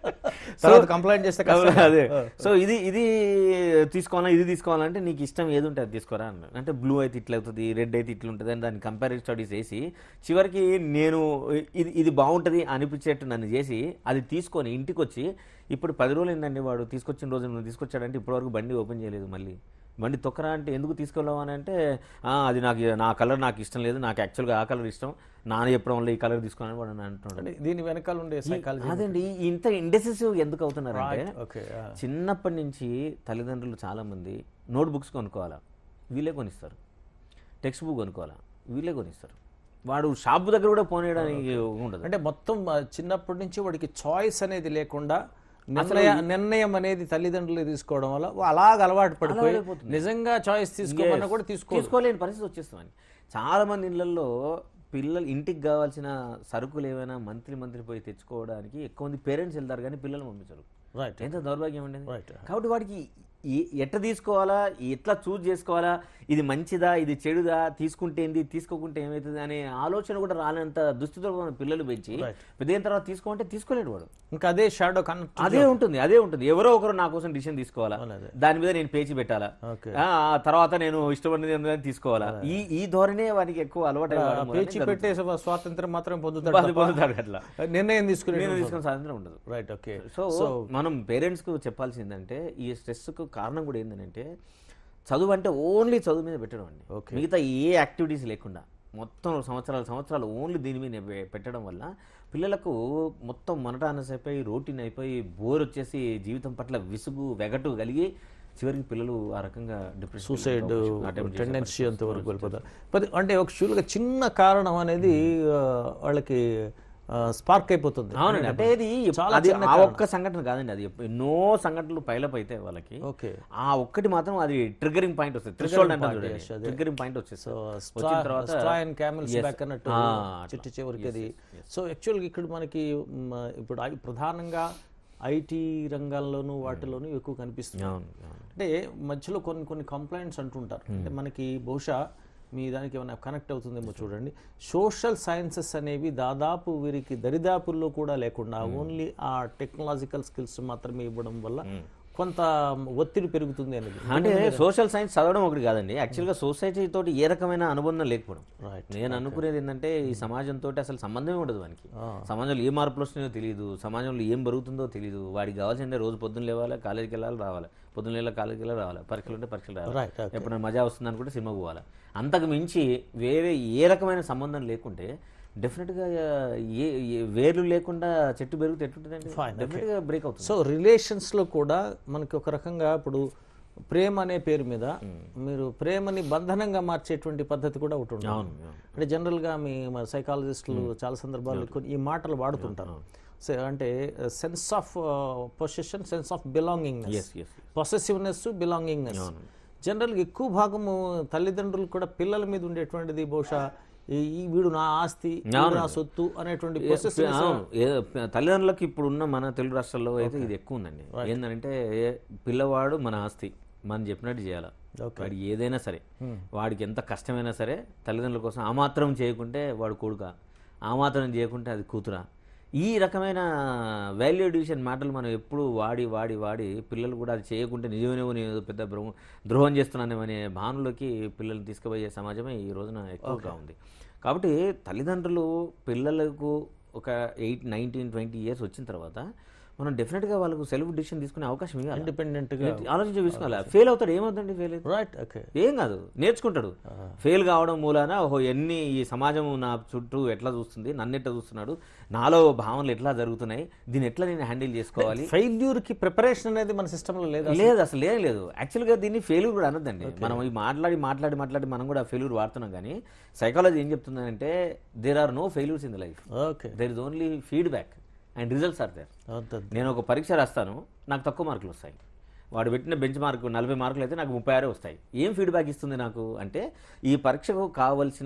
తర్వాత కంప్లైంట్ చేస్తే కష్టం. అదే సో ఇది ఇది తీసుకోవాలా ఇది తీసుకోవాలంటే నీకు ఇష్టం ఏది ఉంటే అది తీసుకోరా అన్నాడు అంటే బ్లూ అయితే ఇట్లా అవుతుంది రెడ్ అయితే ఇట్లా ఉంటుంది అని దాన్ని కంపారిటివ్ స్టడీస్ వేసి చివరికి నేను ఇది ఇది బాగుంటుంది అనిపించేట్టు నన్ను చేసి అది తీసుకొని ఇంటికి వచ్చి ఇప్పుడు పది రోజులు ఏంటండి వాడు తీసుకొచ్చిన రోజు నువ్వు తీసుకొచ్చాడంటే ఇప్పటివరకు బండి ఓపెన్ చేయలేదు మళ్ళీ బండి తొక్కరా అంటే ఎందుకు తీసుకెళ్ళావు అని అంటే "ఆ, అది నాకు నా కలర్ నాకు ఇష్టం లేదు నాకు యాక్చువల్గా ఆ కలర్ ఇష్టం నాన్న చెప్పడం వల్ల ఈ కలర్ తీసుకోవాలని వాడు అని అంటున్నాడు అంటే దీని వెనకాల ఉండే సైకాలజీ అదండి ఇంత ఇండెసిసివ్ ఎందుకు అవుతున్నారంటే ఓకే చిన్నప్పటి నుంచి తల్లిదండ్రులు చాలామంది నోట్ బుక్స్ కొనుక్కోవాలా వీళ్ళే కొనిస్తారు టెక్స్ట్ బుక్ కొనుక్కోవాలా వీళ్ళే కొనిస్తారు వాడు షాప్ దగ్గర కూడా పోనీయడానికి ఉండదు అంటే మొత్తం ఆ, చిన్నప్పటి నుంచి వాడికి చాయిస్ అనేది లేకుండా నిర్ణయ నిర్ణయం అనేది తల్లిదండ్రులు తీసుకోవడం వల్ల వా- అలాగ అలవాటు పడిపోయి నిజంగా చాయిస్ తీసుకోమన్నా కూడా తీసుకో తీసుకోలేని పరిస్థితి వచ్చేస్తుంది చాలా మంది ఇళ్లలో పిల్లలు ఇంటికి కావాల్సిన సరుకులు ఏమైనా మంత్లీ మంత్లీ పోయి తెచ్చుకోవడానికి ఎక్కువ మంది పేరెంట్స్ వెళ్తారు కానీ పిల్లలు పంపించరు రైట్ ఎంత దౌర్భాగ్యం అండి అది? రైట్ కాబట్టి వాడికి ఏ- ఎట్లా తీసుకోవాలా ఎట్లా చూజ్ చేసుకోవాలా ఇది మంచిదా ఇది చెడుదా తీసుకుంటే ఏంది తీసుకోకుంటే ఏమవుతుంది అనే ఆలోచన కూడా రానంత దుస్థితిలో మన పిల్లలు పెంచి పెద్దయిన తర్వాత తీసుకోమంటే తీసుకోలేడు వాడు ఇంకా అదే షాడో కనెక్ట్ అదే ఉంటుంది అదే ఉంటుంది ఎవరో ఒకరు నా కోసం డిసిషన్ తీసుకోవాలా అదే. దాని మీద నేను పేచి పెట్టాలా ఓకే ఆ, ఆ తర్వాత నేను ఇష్టపడినది ఏందని తీసుకోవాలా ఈ ఈ ధోరణే వానికి ఎక్కువ అలవాటు అవ్వడం వల్లనే పేచి పెట్టే స్వ- స్వాతంత్రం మాత్రం పొందుతాడు ఇబ్బంది పొందుతాడు అట్లా తప్ప నిర్ణయం తీసుకునే నేను తీసుకున్న స్వాతంత్రం ఉండదు రైట్ ఓకే సో మనం పేరెంట్స్కు చెప్పాల్సింది ఏంటంటే ఈ స్ట్రెస్కు కారణం కూడా ఏంటంటే చదువు అంటే ఓన్లీ చదువు మీద పెట్టడం అండి మిగతా ఏ యాక్టివిటీస్ లేకుండా మొత్తం సంవత్సరాలు సంవత్సరాలు ఓన్లీ దీని మీద పె- పెట్టడం వల్ల పిల్లలకు మొత్తం మనటానస్ అయిపోయి రోటీన్ అయిపోయి బోర్ వచ్చేసి జీవితం పట్ల విసుగు వెగటు కలిగి చివరికి పిల్లలు ఆ రకంగా డిప్రెషన్ సూసైడ్ టెండెన్సీ అంతవరకు వెళ్ళిపోతారు పది అంటే ఒక షూలుగా చిన్న కారణం అనేది ఆ, వాళ్ళకి స్పార్క్ అయిపోతుంది అవునండి అంటే ఇది చాలా అది ఆ ఒక్క సంఘటన కాదండి అది ఎన్నో సంఘటనలు పైలప్ అయితే వాళ్ళకి ఓకే ఆ ఒక్కటి మాత్రం అది ట్రిగరింగ్ పాయింట్ వస్తుంది థ్రెషోల్డ్ అంటారు చూడండి ట్రిగరింగ్ పాయింట్ వచ్చేస్తుంది వచ్చిన తర్వాత straw and camels Yes. Back అన్నట్టు ఆ, చిట్టి చివరికి అది సో యాక్చువల్గా ఇక్కడ మనకి మ్, ఇప్పుడు ఐ- ప్రధానంగా ఐటీ రంగాల్లోనూ వాటిలోనూ ఎక్కువ కనిపిస్తుంది అవును అవును. అంటే మధ్యలో కొన్ని కొన్ని కంప్లైంట్స్ అంటుంటారు అంటే మనకి బహుశా మీ దానికి ఏమైనా కనెక్ట్ అవుతుందేమో చూడండి సోషల్ సైన్సెస్ అనేవి దాదాపు వీరికి దరిదాపుల్లో కూడా లేకుండా ఓన్లీ ఆ టెక్నాలజికల్ స్కిల్స్ మాత్రమే ఇవ్వడం వల్ల కొంత ఒత్తిడి పెరుగుతుంది అనేది అంటే సోషల్ సైన్స్ చదవడం ఒకటి కాదండి యాక్చువల్గా సొసైటీ తోటి ఏ రకమైన అనుబంధం లేకపోవడం రైట్ నేను అనుకునేది ఏంటంటే ఈ సమాజంతో అసలు సంబంధమే ఉండదు వానికి సమాజంలో ఏ మార్పులు వస్తున్నాయో తెలియదు సమాజంలో ఏం బరుగుతుందో తెలియదు వాడికి కావాల్సిందే రోజు పొద్దున్న లేవాలి కాలేజీకి వెళ్ళాలి రావాలి పొద్దున్న లేవాలి కాలేజీకి వెళ్ళాలి రావాలి పరీక్షలు ఉంటే పరీక్షలు రావాలి రైట్ ఎప్పుడైనా మజా వస్తుంది అనుకుంటే సినిమాకి పోవాలి అంతకు మించి వేరే ఏ రకమైన సంబంధం లేకుంటే డెఫినెట్గా ఏ ఏ- వేర్లు లేకుండా చెట్టు పెరిగితే ఎట్లుంటుందండి డెఫినెట్గా బ్రేక్ అవుతుంది సో రిలేషన్స్లో కూడా మనకి ఒక రకంగా ఇప్పుడు ప్రేమ అనే పేరు మీద మీరు ప్రేమని బంధనంగా మార్చేటువంటి పద్ధతి కూడా ఒకటి ఉంటుంది అవును అవును. అంటే జనరల్గా మీ సైకాలజిస్టులు చాలా సందర్భాల్లో కొన్ని ఈ మాటలు వాడుతుంటారు సో అంటే sense of possession sense of belongingness yes yes possessiveness belongingness జనరల్గా ఎక్కువ భాగము తల్లిదండ్రులు కూడా పిల్లల మీద ఉండేటువంటిది బహుశా ఈ- ఈ వీడు నా ఆస్తి వీడు నా సొత్తు అనేటువంటి possessiveness అవును ఏ- ప- తల్లిదండ్రులకు ఇప్పుడు ఉన్న మన తెలుగు రాష్ట్రాల్లో అయితే ఇది ఎక్కువ ఉందండి ఏంటంటే పిల్లవాడు మన ఆస్తి మనం చెప్పినట్టు చేయాలి వాడికి ఏదైనా సరే వాడికి ఎంత కష్టమైనా సరే తల్లిదండ్రుల కోసం ఆ మాత్రం చేయకుంటే వాడు కొడుక ఆ మాత్రం చేయకుంటే అది కూతురా ఈ రకమైన వాల్యూ డివిజన్ మాటలు మనం ఎప్పుడు వాడి వాడి వాడి పిల్లలు కూడా అది చేయకుంటే నిజమేనేమో నేను ఏదో పెద్ద ద్రోహం ద్రోహం చేస్తున్నానేమనే భావనలోకి పిల్లల్ని తీసుకుపోయే సమాజమే ఈ రోజున ఎక్కువగా ఉంది కాబట్టి తల్లిదండ్రులు పిల్లలకు ఒక ఎయిట్ నైన్టీన్ ట్వంటీ ఇయర్స్ వచ్చిన తర్వాత మనం డెఫినెట్గా వాళ్ళకు సెల్ఫ్ డిసిషన్ తీసుకునే అవకాశం ఇవ్వాలి ఇండిపెండెంట్గా ఆలోచించి తీసుకోవాలి ఫెయిల్ అవుతాడు ఏమవుతుంది ఫెయిల్ అయితే రైట్ ఓకే ఏం కాదు నేర్చుకుంటాడు ఫెయిల్ కావడం మూలాన ఓహో ఎన్ని ఈ సమాజం నా చుట్టూ ఎట్లా చూస్తుంది నన్ను ఎట్లా చూస్తున్నాడు నాలో భావనలు ఎట్లా జరుగుతున్నాయి దీన్ని ఎట్లా నేను హ్యాండిల్ చేసుకోవాలి ఫెయిల్యూర్కి ప్రిపరేషన్ అనేది మన సిస్టంలో లేదా లేదు అసలు ఏం లేదు యాక్చువల్గా దీన్ని ఫెయిల్యూర్ కూడా అనొద్దండి మనం ఈ మాట్లాడి మాట్లాడి మాట్లాడి మనం కూడా ఫెయిల్యూర్ వాడుతున్నాం కానీ సైకాలజీ ఏం చెప్తుందంటే there are no failures in the life okay there is only feedback and results are there నేను ఒక పరీక్ష రాస్తాను నాకు తక్కువ మార్కులు వస్తాయి వాడు పెట్టిన బెంచ్ మార్క్ నలభై మార్కులు అయితే నాకు ముప్పై ఆరే వస్తాయి ఏం ఫీడ్బ్యాక్ ఇస్తుంది నాకు అంటే ఈ పరీక్షకు కావలసిన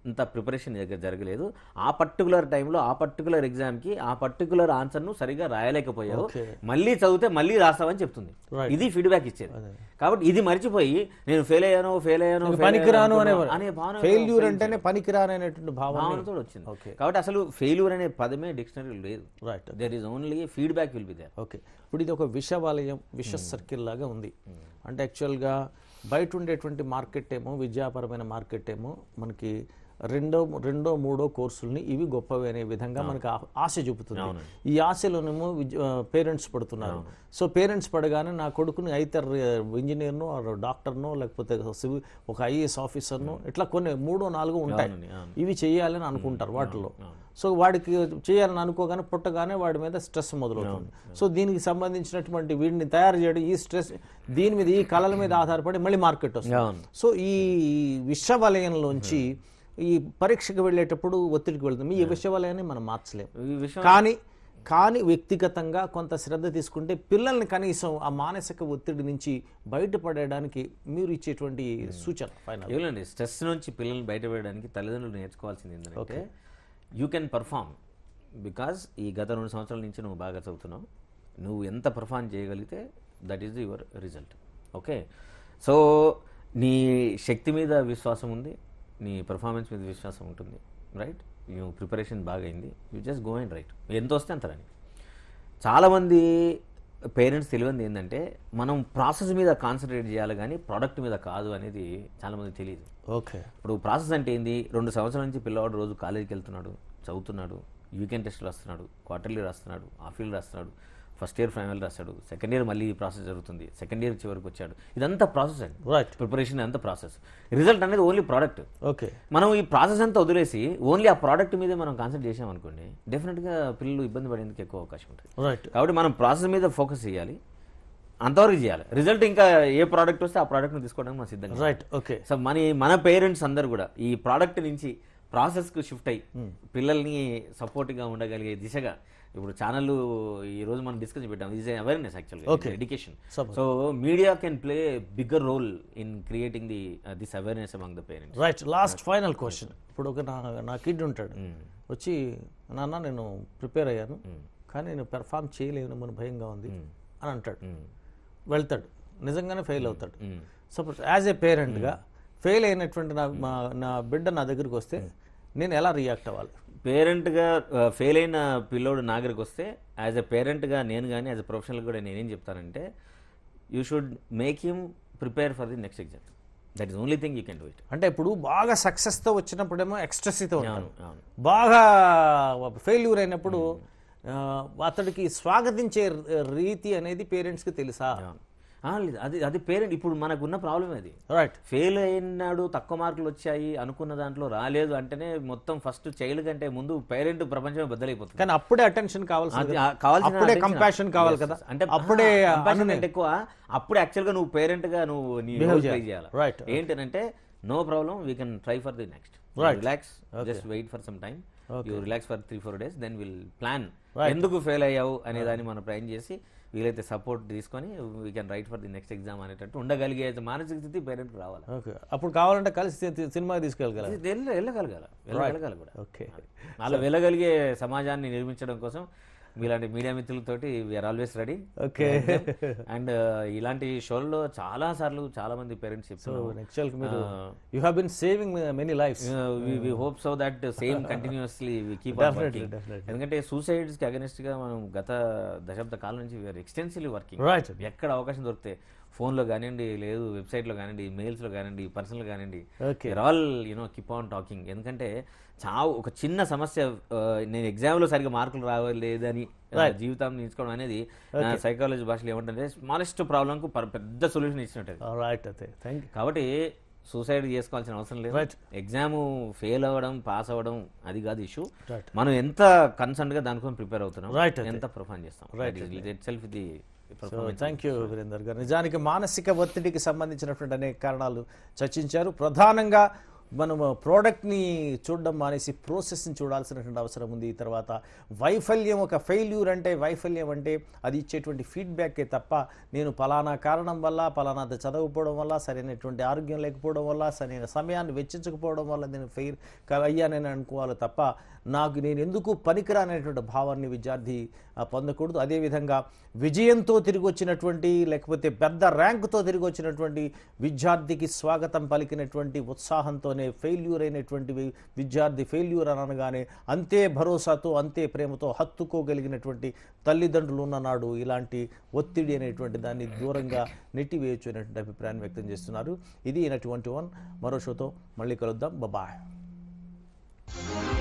అంత ప్రిపరేషన్ నీ దగ్గర జరగలేదు ఆ పర్టికులర్ టైంలో ఆ పర్టికులర్ ఎగ్జామ్కి ఆ పర్టికులర్ ఆన్సర్ను సరిగా రాయలేకపోయావు Okay. మళ్ళీ చదివితే మళ్ళీ రాస్తావని చెప్తుంది Right. ఇది ఫీడ్బ్యాక్ ఇచ్చేది కాబట్టి ఇది మర్చిపోయి నేను ఫెయిల్ అయ్యాను ఫెయిల్ అయ్యాను fail పనికిరాను అయ్యాను అనే అనే భావన ఫెయిల్యూర్ అంటేనే పనికిరాను అనేటువంటి భావన భావనతో వచ్చింది ఓకే కాబట్టి అసలు ఫెయిల్యూర్ అనే పదమే డిక్షనరీ లేదు right there is only feedback will be there okay ఇప్పుడు ఇది ఒక విష వలయం విష సర్కిల్ లాగా ఉంది అంటే యాక్చువల్గా బయట ఉండేటువంటి మార్కెట్ ఏమో విద్యాపరమైన మార్కెట్ ఏమో మనకి రెండో రెండో మూడో కోర్సుల్ని ఇవి గొప్పవి అనే విధంగా మనకి ఆ- ఆశ చూపుతుంది ఈ ఆశలోనేమో పేరెంట్స్ పడుతున్నారు సో పేరెంట్స్ పడగానే నా కొడుకుని అయితే ఇంజనీర్ను డాక్టర్నో లేకపోతే సివిల్ ఒక ఐఏఎస్ ఆఫీసర్ను ఇట్లా కొన్ని మూడో నాలుగో ఉంటాయి అవునండి, అవును. ఇవి చేయాలని అనుకుంటారు వాటిలో సో వాడికి చేయాలని అనుకోగానే పుట్టగానే వాడి మీద స్ట్రెస్ మొదలవుతుంది సో దీనికి సంబంధించినటువంటి వీడిని తయారు చేయడం ఈ స్ట్రెస్ దీని మీద ఈ కళల మీద ఆధారపడి మళ్ళీ మార్కెట్ వస్తుంది అవును సో ఈ విశ్వవలయంలోంచి ఈ పరీక్షకు వెళ్ళేటప్పుడు ఒత్తిడికి వెళ్తుంది ఈ విశ్వవలయాన్ని మనం మార్చలేం ఈ విషయం కానీ కానీ వ్యక్తిగతంగా కొంత శ్రద్ధ తీసుకుంటే పిల్లల్ని కనీసం ఆ మానసిక ఒత్తిడి నుంచి బయటపడడానికి మీరు ఇచ్చేటువంటి సూచన ఫైనల్ ఏమండి స్ట్రెస్ నుంచి పిల్లల్ని బయటపడడానికి తల్లిదండ్రులు నేర్చుకోవాల్సింది ఏంటంటే యూ కెన్ పర్ఫామ్ బికాజ్ ఈ గత రెండు సంవత్సరాల నుంచి నువ్వు బాగా చదువుతున్నావు నువ్వు ఎంత పర్ఫామ్ చేయగలిగితే that is your result okay so నీ శక్తి మీద విశ్వాసం ఉంది నీ పర్ఫార్మెన్స్ మీద విశ్వాసం ఉంటుంది రైట్ నువ్వు ప్రిపరేషన్ బాగా అయింది you just go and write ఎంత వస్తే అంత రాని చాలామంది పేరెంట్స్ తెలియంది ఏంటంటే మనం ప్రాసెస్ మీద కాన్సన్ట్రేట్ చేయాలి కానీ ప్రోడక్ట్ మీద కాదు అనేది చాలామంది తెలియదు ఓకే ఇప్పుడు ప్రాసెస్ అంటే ఏంది రెండు సంవత్సరాల నుంచి పిల్లవాడు రోజు కాలేజీకి వెళ్తున్నాడు చదువుతున్నాడు వీకెండ్ టెస్ట్లు రాస్తున్నాడు క్వార్టర్లీ రాస్తున్నాడు హాఫ్ ఇయర్ రాస్తున్నాడు ఫస్ట్ ఇయర్ ఫైనల్ రాస్తాడు సెకండ్ ఇయర్ మళ్ళీ ఈ ప్రాసెస్ జరుగుతుంది సెకండ్ ఇయర్ చివరికి వచ్చాడు ఇదంతా ప్రాసెస్ అండి రైట్ ప్రిపరేషన్ అంతా ప్రాసెస్ రిజల్ట్ అనేది ఓన్లీ ప్రోడక్ట్ ఓకే మనం ఈ ప్రాసెస్ అంతా వదిలేసి ఓన్లీ ఆ ప్రోడక్ట్ మీదే మనం కాన్సన్ట్రేట్ చేసాం అనుకోండి డెఫినెట్గా పిల్లలు ఇబ్బంది పడేందుకు ఎక్కువ అవకాశం ఉంటుంది రైట్ కాబట్టి మనం ప్రాసెస్ మీద ఫోకస్ చేయాలి అంతవరకు చేయాలి రిజల్ట్ ఇంకా ఏ ప్రోడక్ట్ వస్తే ఆ ప్రోడక్ట్ని తీసుకోవడానికి మనం సిద్ధంగా రైట్ ఓకే సో మన మన పేరెంట్స్ అందరు కూడా ఈ ప్రోడక్ట్ నుంచి ప్రాసెస్కు షిఫ్ట్ అయ్యి పిల్లల్ని సపోర్ట్గా ఉండగలిగే దిశగా ఇప్పుడు ఛానల్ ఈ రోజు మనం డిస్కస్ పెట్టాం ఈజ్ అవేర్నెస్ యాక్చువల్గా education Suppose. So media can play bigger role in creating the this awareness among the parents right last final question ఇప్పుడు ఒక నా నా కిడ్ ఉంటాడు వచ్చి నాన్న నేను ప్రిపేర్ అయ్యాను కానీ నేను పెర్ఫామ్ చేయలేను మన భయంగా ఉంది అని అంటాడు వెళ్తాడు నిజంగానే ఫెయిల్ అవుతాడు సపోజ్ యాజ్ ఏ పేరెంట్గా ఫెయిల్ అయినటువంటి నా మా నా బిడ్డ నా దగ్గరికి వస్తే నేను ఎలా రియాక్ట్ అవ్వాలి పేరెంట్గా ఫెయిల్ అయిన పిల్లోడు నా దగ్గరికి వస్తే యాజ్ ఎ పేరెంట్గా నేను కానీ యాజ్ ఎ ప్రొఫెషనల్ కూడా నేనేం చెప్తానంటే you should make him prepare for the next exam that is only thing you can do it అంటే ఇప్పుడు బాగా సక్సెస్తో వచ్చినప్పుడేమో ఎక్స్ట్రెస్తో ఉంటాను అవును బాగా ఫెయిల్యూర్ అయినప్పుడు ఆ, అతడికి స్వాగతించే రీతి అనేది పేరెంట్స్కి తెలుసా అవును. ఆ, లేదు అది అది పేరెంట్ ఇప్పుడు మనకున్న ప్రాబ్లం అది రైట్ ఫెయిల్ అయినాడు తక్కువ మార్కులు వచ్చాయి అనుకున్న దాంట్లో రాలేదు అంటేనే మొత్తం ఫస్ట్ చైల్డ్ కంటే ముందు పేరెంట్ ప్రపంచమే బద్దలైపోతుంది కానీ అప్పుడే అటెన్షన్ కావాల్సింది అది ఆ కావాల్సిన అప్పుడే attention. కంపాషన్ కావాలి Yes, కదా yes. అంటే అప్పుడే కంపాషన్ అంటే ఎక్కువ అప్పుడు యాక్చువల్ గా నువ్వు పేరెంట్ గా నువ్వు నీ రోల్ ప్లే చేయాలి Right. ఏంటంటే no problem we can try for the next relax just wait for some time you relax for three four days then will plan ఎందుకు ఫెయిల్ అయ్యావు అనే దాన్ని మనం ప్లాన్ చేసి వీలైతే సపోర్ట్ తీసుకొని we can write for the next exam అనేటట్టు ఉండగలిగే మానసిక స్థితి పేరెంట్ రావాలి ఓకే అప్పుడు కావాలంటే కలిసి సి- సినిమాకి తీసుకెళ్ళగల ఇది వెళ్ళ- వెళ్ళగలగాల వెళ్ళగలగాలి కూడా ఓకే అలా వెళ్ళగలిగే సమాజాన్ని నిర్మించడం కోసం మీలాంటి మీడియా మిత్రులతోటి we are always ready okay and ఇలాంటి షోల్లో చాలా సార్లు చాలా మంది పేరెంట్స్ చెప్తున్నారు యాక్చువల్గా మీరు you have been saving many lives we hope so that same continuously we keep Definitely, definitely. ఎందుకంటే సూసైడ్స్ కి అగెనిస్ట్ గా మనం గత దశాబ్ద కాలం నుంచి వీఆర్ ఎక్స్టెన్సివ్లీ వర్కింగ్ రైట్ ఎక్కడ అవకాశం దొరికితే ఫోన్లో కానివ్వండి లేదు వెబ్సైట్లో కానివ్వండి మెయిల్స్లో కానివ్వండి పర్సనల్ కానివ్వండి Okay. All you know keep on talking ఎందుకంటే చావు ఒక చిన్న సమస్య ఆ, నేను ఎగ్జామ్లో సరిగ్గా మార్కులు రావలేదని ఆ, జీవితాన్ని నేర్చుకోవడం అనేది సైకాలజీ భాషలో ఏమంటే స్మాలెస్ట్ ప్రాబ్లంకు పెద్ద సొల్యూషన్ ఇచ్చినట్టు రైట్ అయితే థ్యాంక్ యూ కాబట్టి సూసైడ్ చేసుకోవాల్సిన అవసరం లేదు Right. ఎగ్జామ్ ఫెయిల్ అవ్వడం పాస్ అవ్వడం అది కాదు ఇష్యూ Right. మనం ఎంత కన్సర్న్ గా దానికోసం ప్రిపేర్ అవుతున్నాం Right, ఎంత పర్ఫార్మ్ చేస్తాం సెల్ఫ్ ఇది సో థ్యాంక్ యూ వీరేందర్ గారు నిజానికి మానసిక ఒత్తిడికి సంబంధించినటువంటి అనేక కారణాలు చర్చించారు ప్రధానంగా మనం ప్రోడక్ట్ని చూడడం మానేసి ప్రాసెస్ని చూడాల్సినటువంటి అవసరం ఉంది తర్వాత వైఫల్యం ఒక ఫెయిల్యూర్ అంటే వైఫల్యం అంటే అది ఇచ్చేటువంటి ఫీడ్బ్యాకే తప్ప నేను పలానా కారణం వల్ల పలానా అది చదవకపోవడం వల్ల సరైనటువంటి ఆరోగ్యం లేకపోవడం వల్ల సరైన సమయాన్ని వెచ్చించకపోవడం వల్ల నేను ఫెయిల్ అయ్యానని అనుకోవాలి తప్ప నాకు నేను ఎందుకు పనికిరానటువంటి భావాన్ని విద్యార్థి ఆ, పొందకూడదు అదేవిధంగా విజయంతో తిరిగి వచ్చినటువంటి లేకపోతే పెద్ద ర్యాంకుతో తిరిగి వచ్చినటువంటి విద్యార్థికి స్వాగతం పలికినటువంటి ఉత్సాహంతోనే ఫెయిల్యూర్ అయినటువంటి వి- విద్యార్థి ఫెయిల్యూర్ అని అనగానే అంతే భరోసాతో అంతే ప్రేమతో హత్తుకోగలిగినటువంటి తల్లిదండ్రులు ఉన్న నాడు ఇలాంటి ఒత్తిడి అనేటువంటి దాన్ని దూరంగా నెట్టివేయచ్చు అనేటువంటి అభిప్రాయాన్ని వ్యక్తం చేస్తున్నారు ఇది ట్వంటీ వన్ మరో షోతో మళ్ళీ కలుద్దాం బాయ్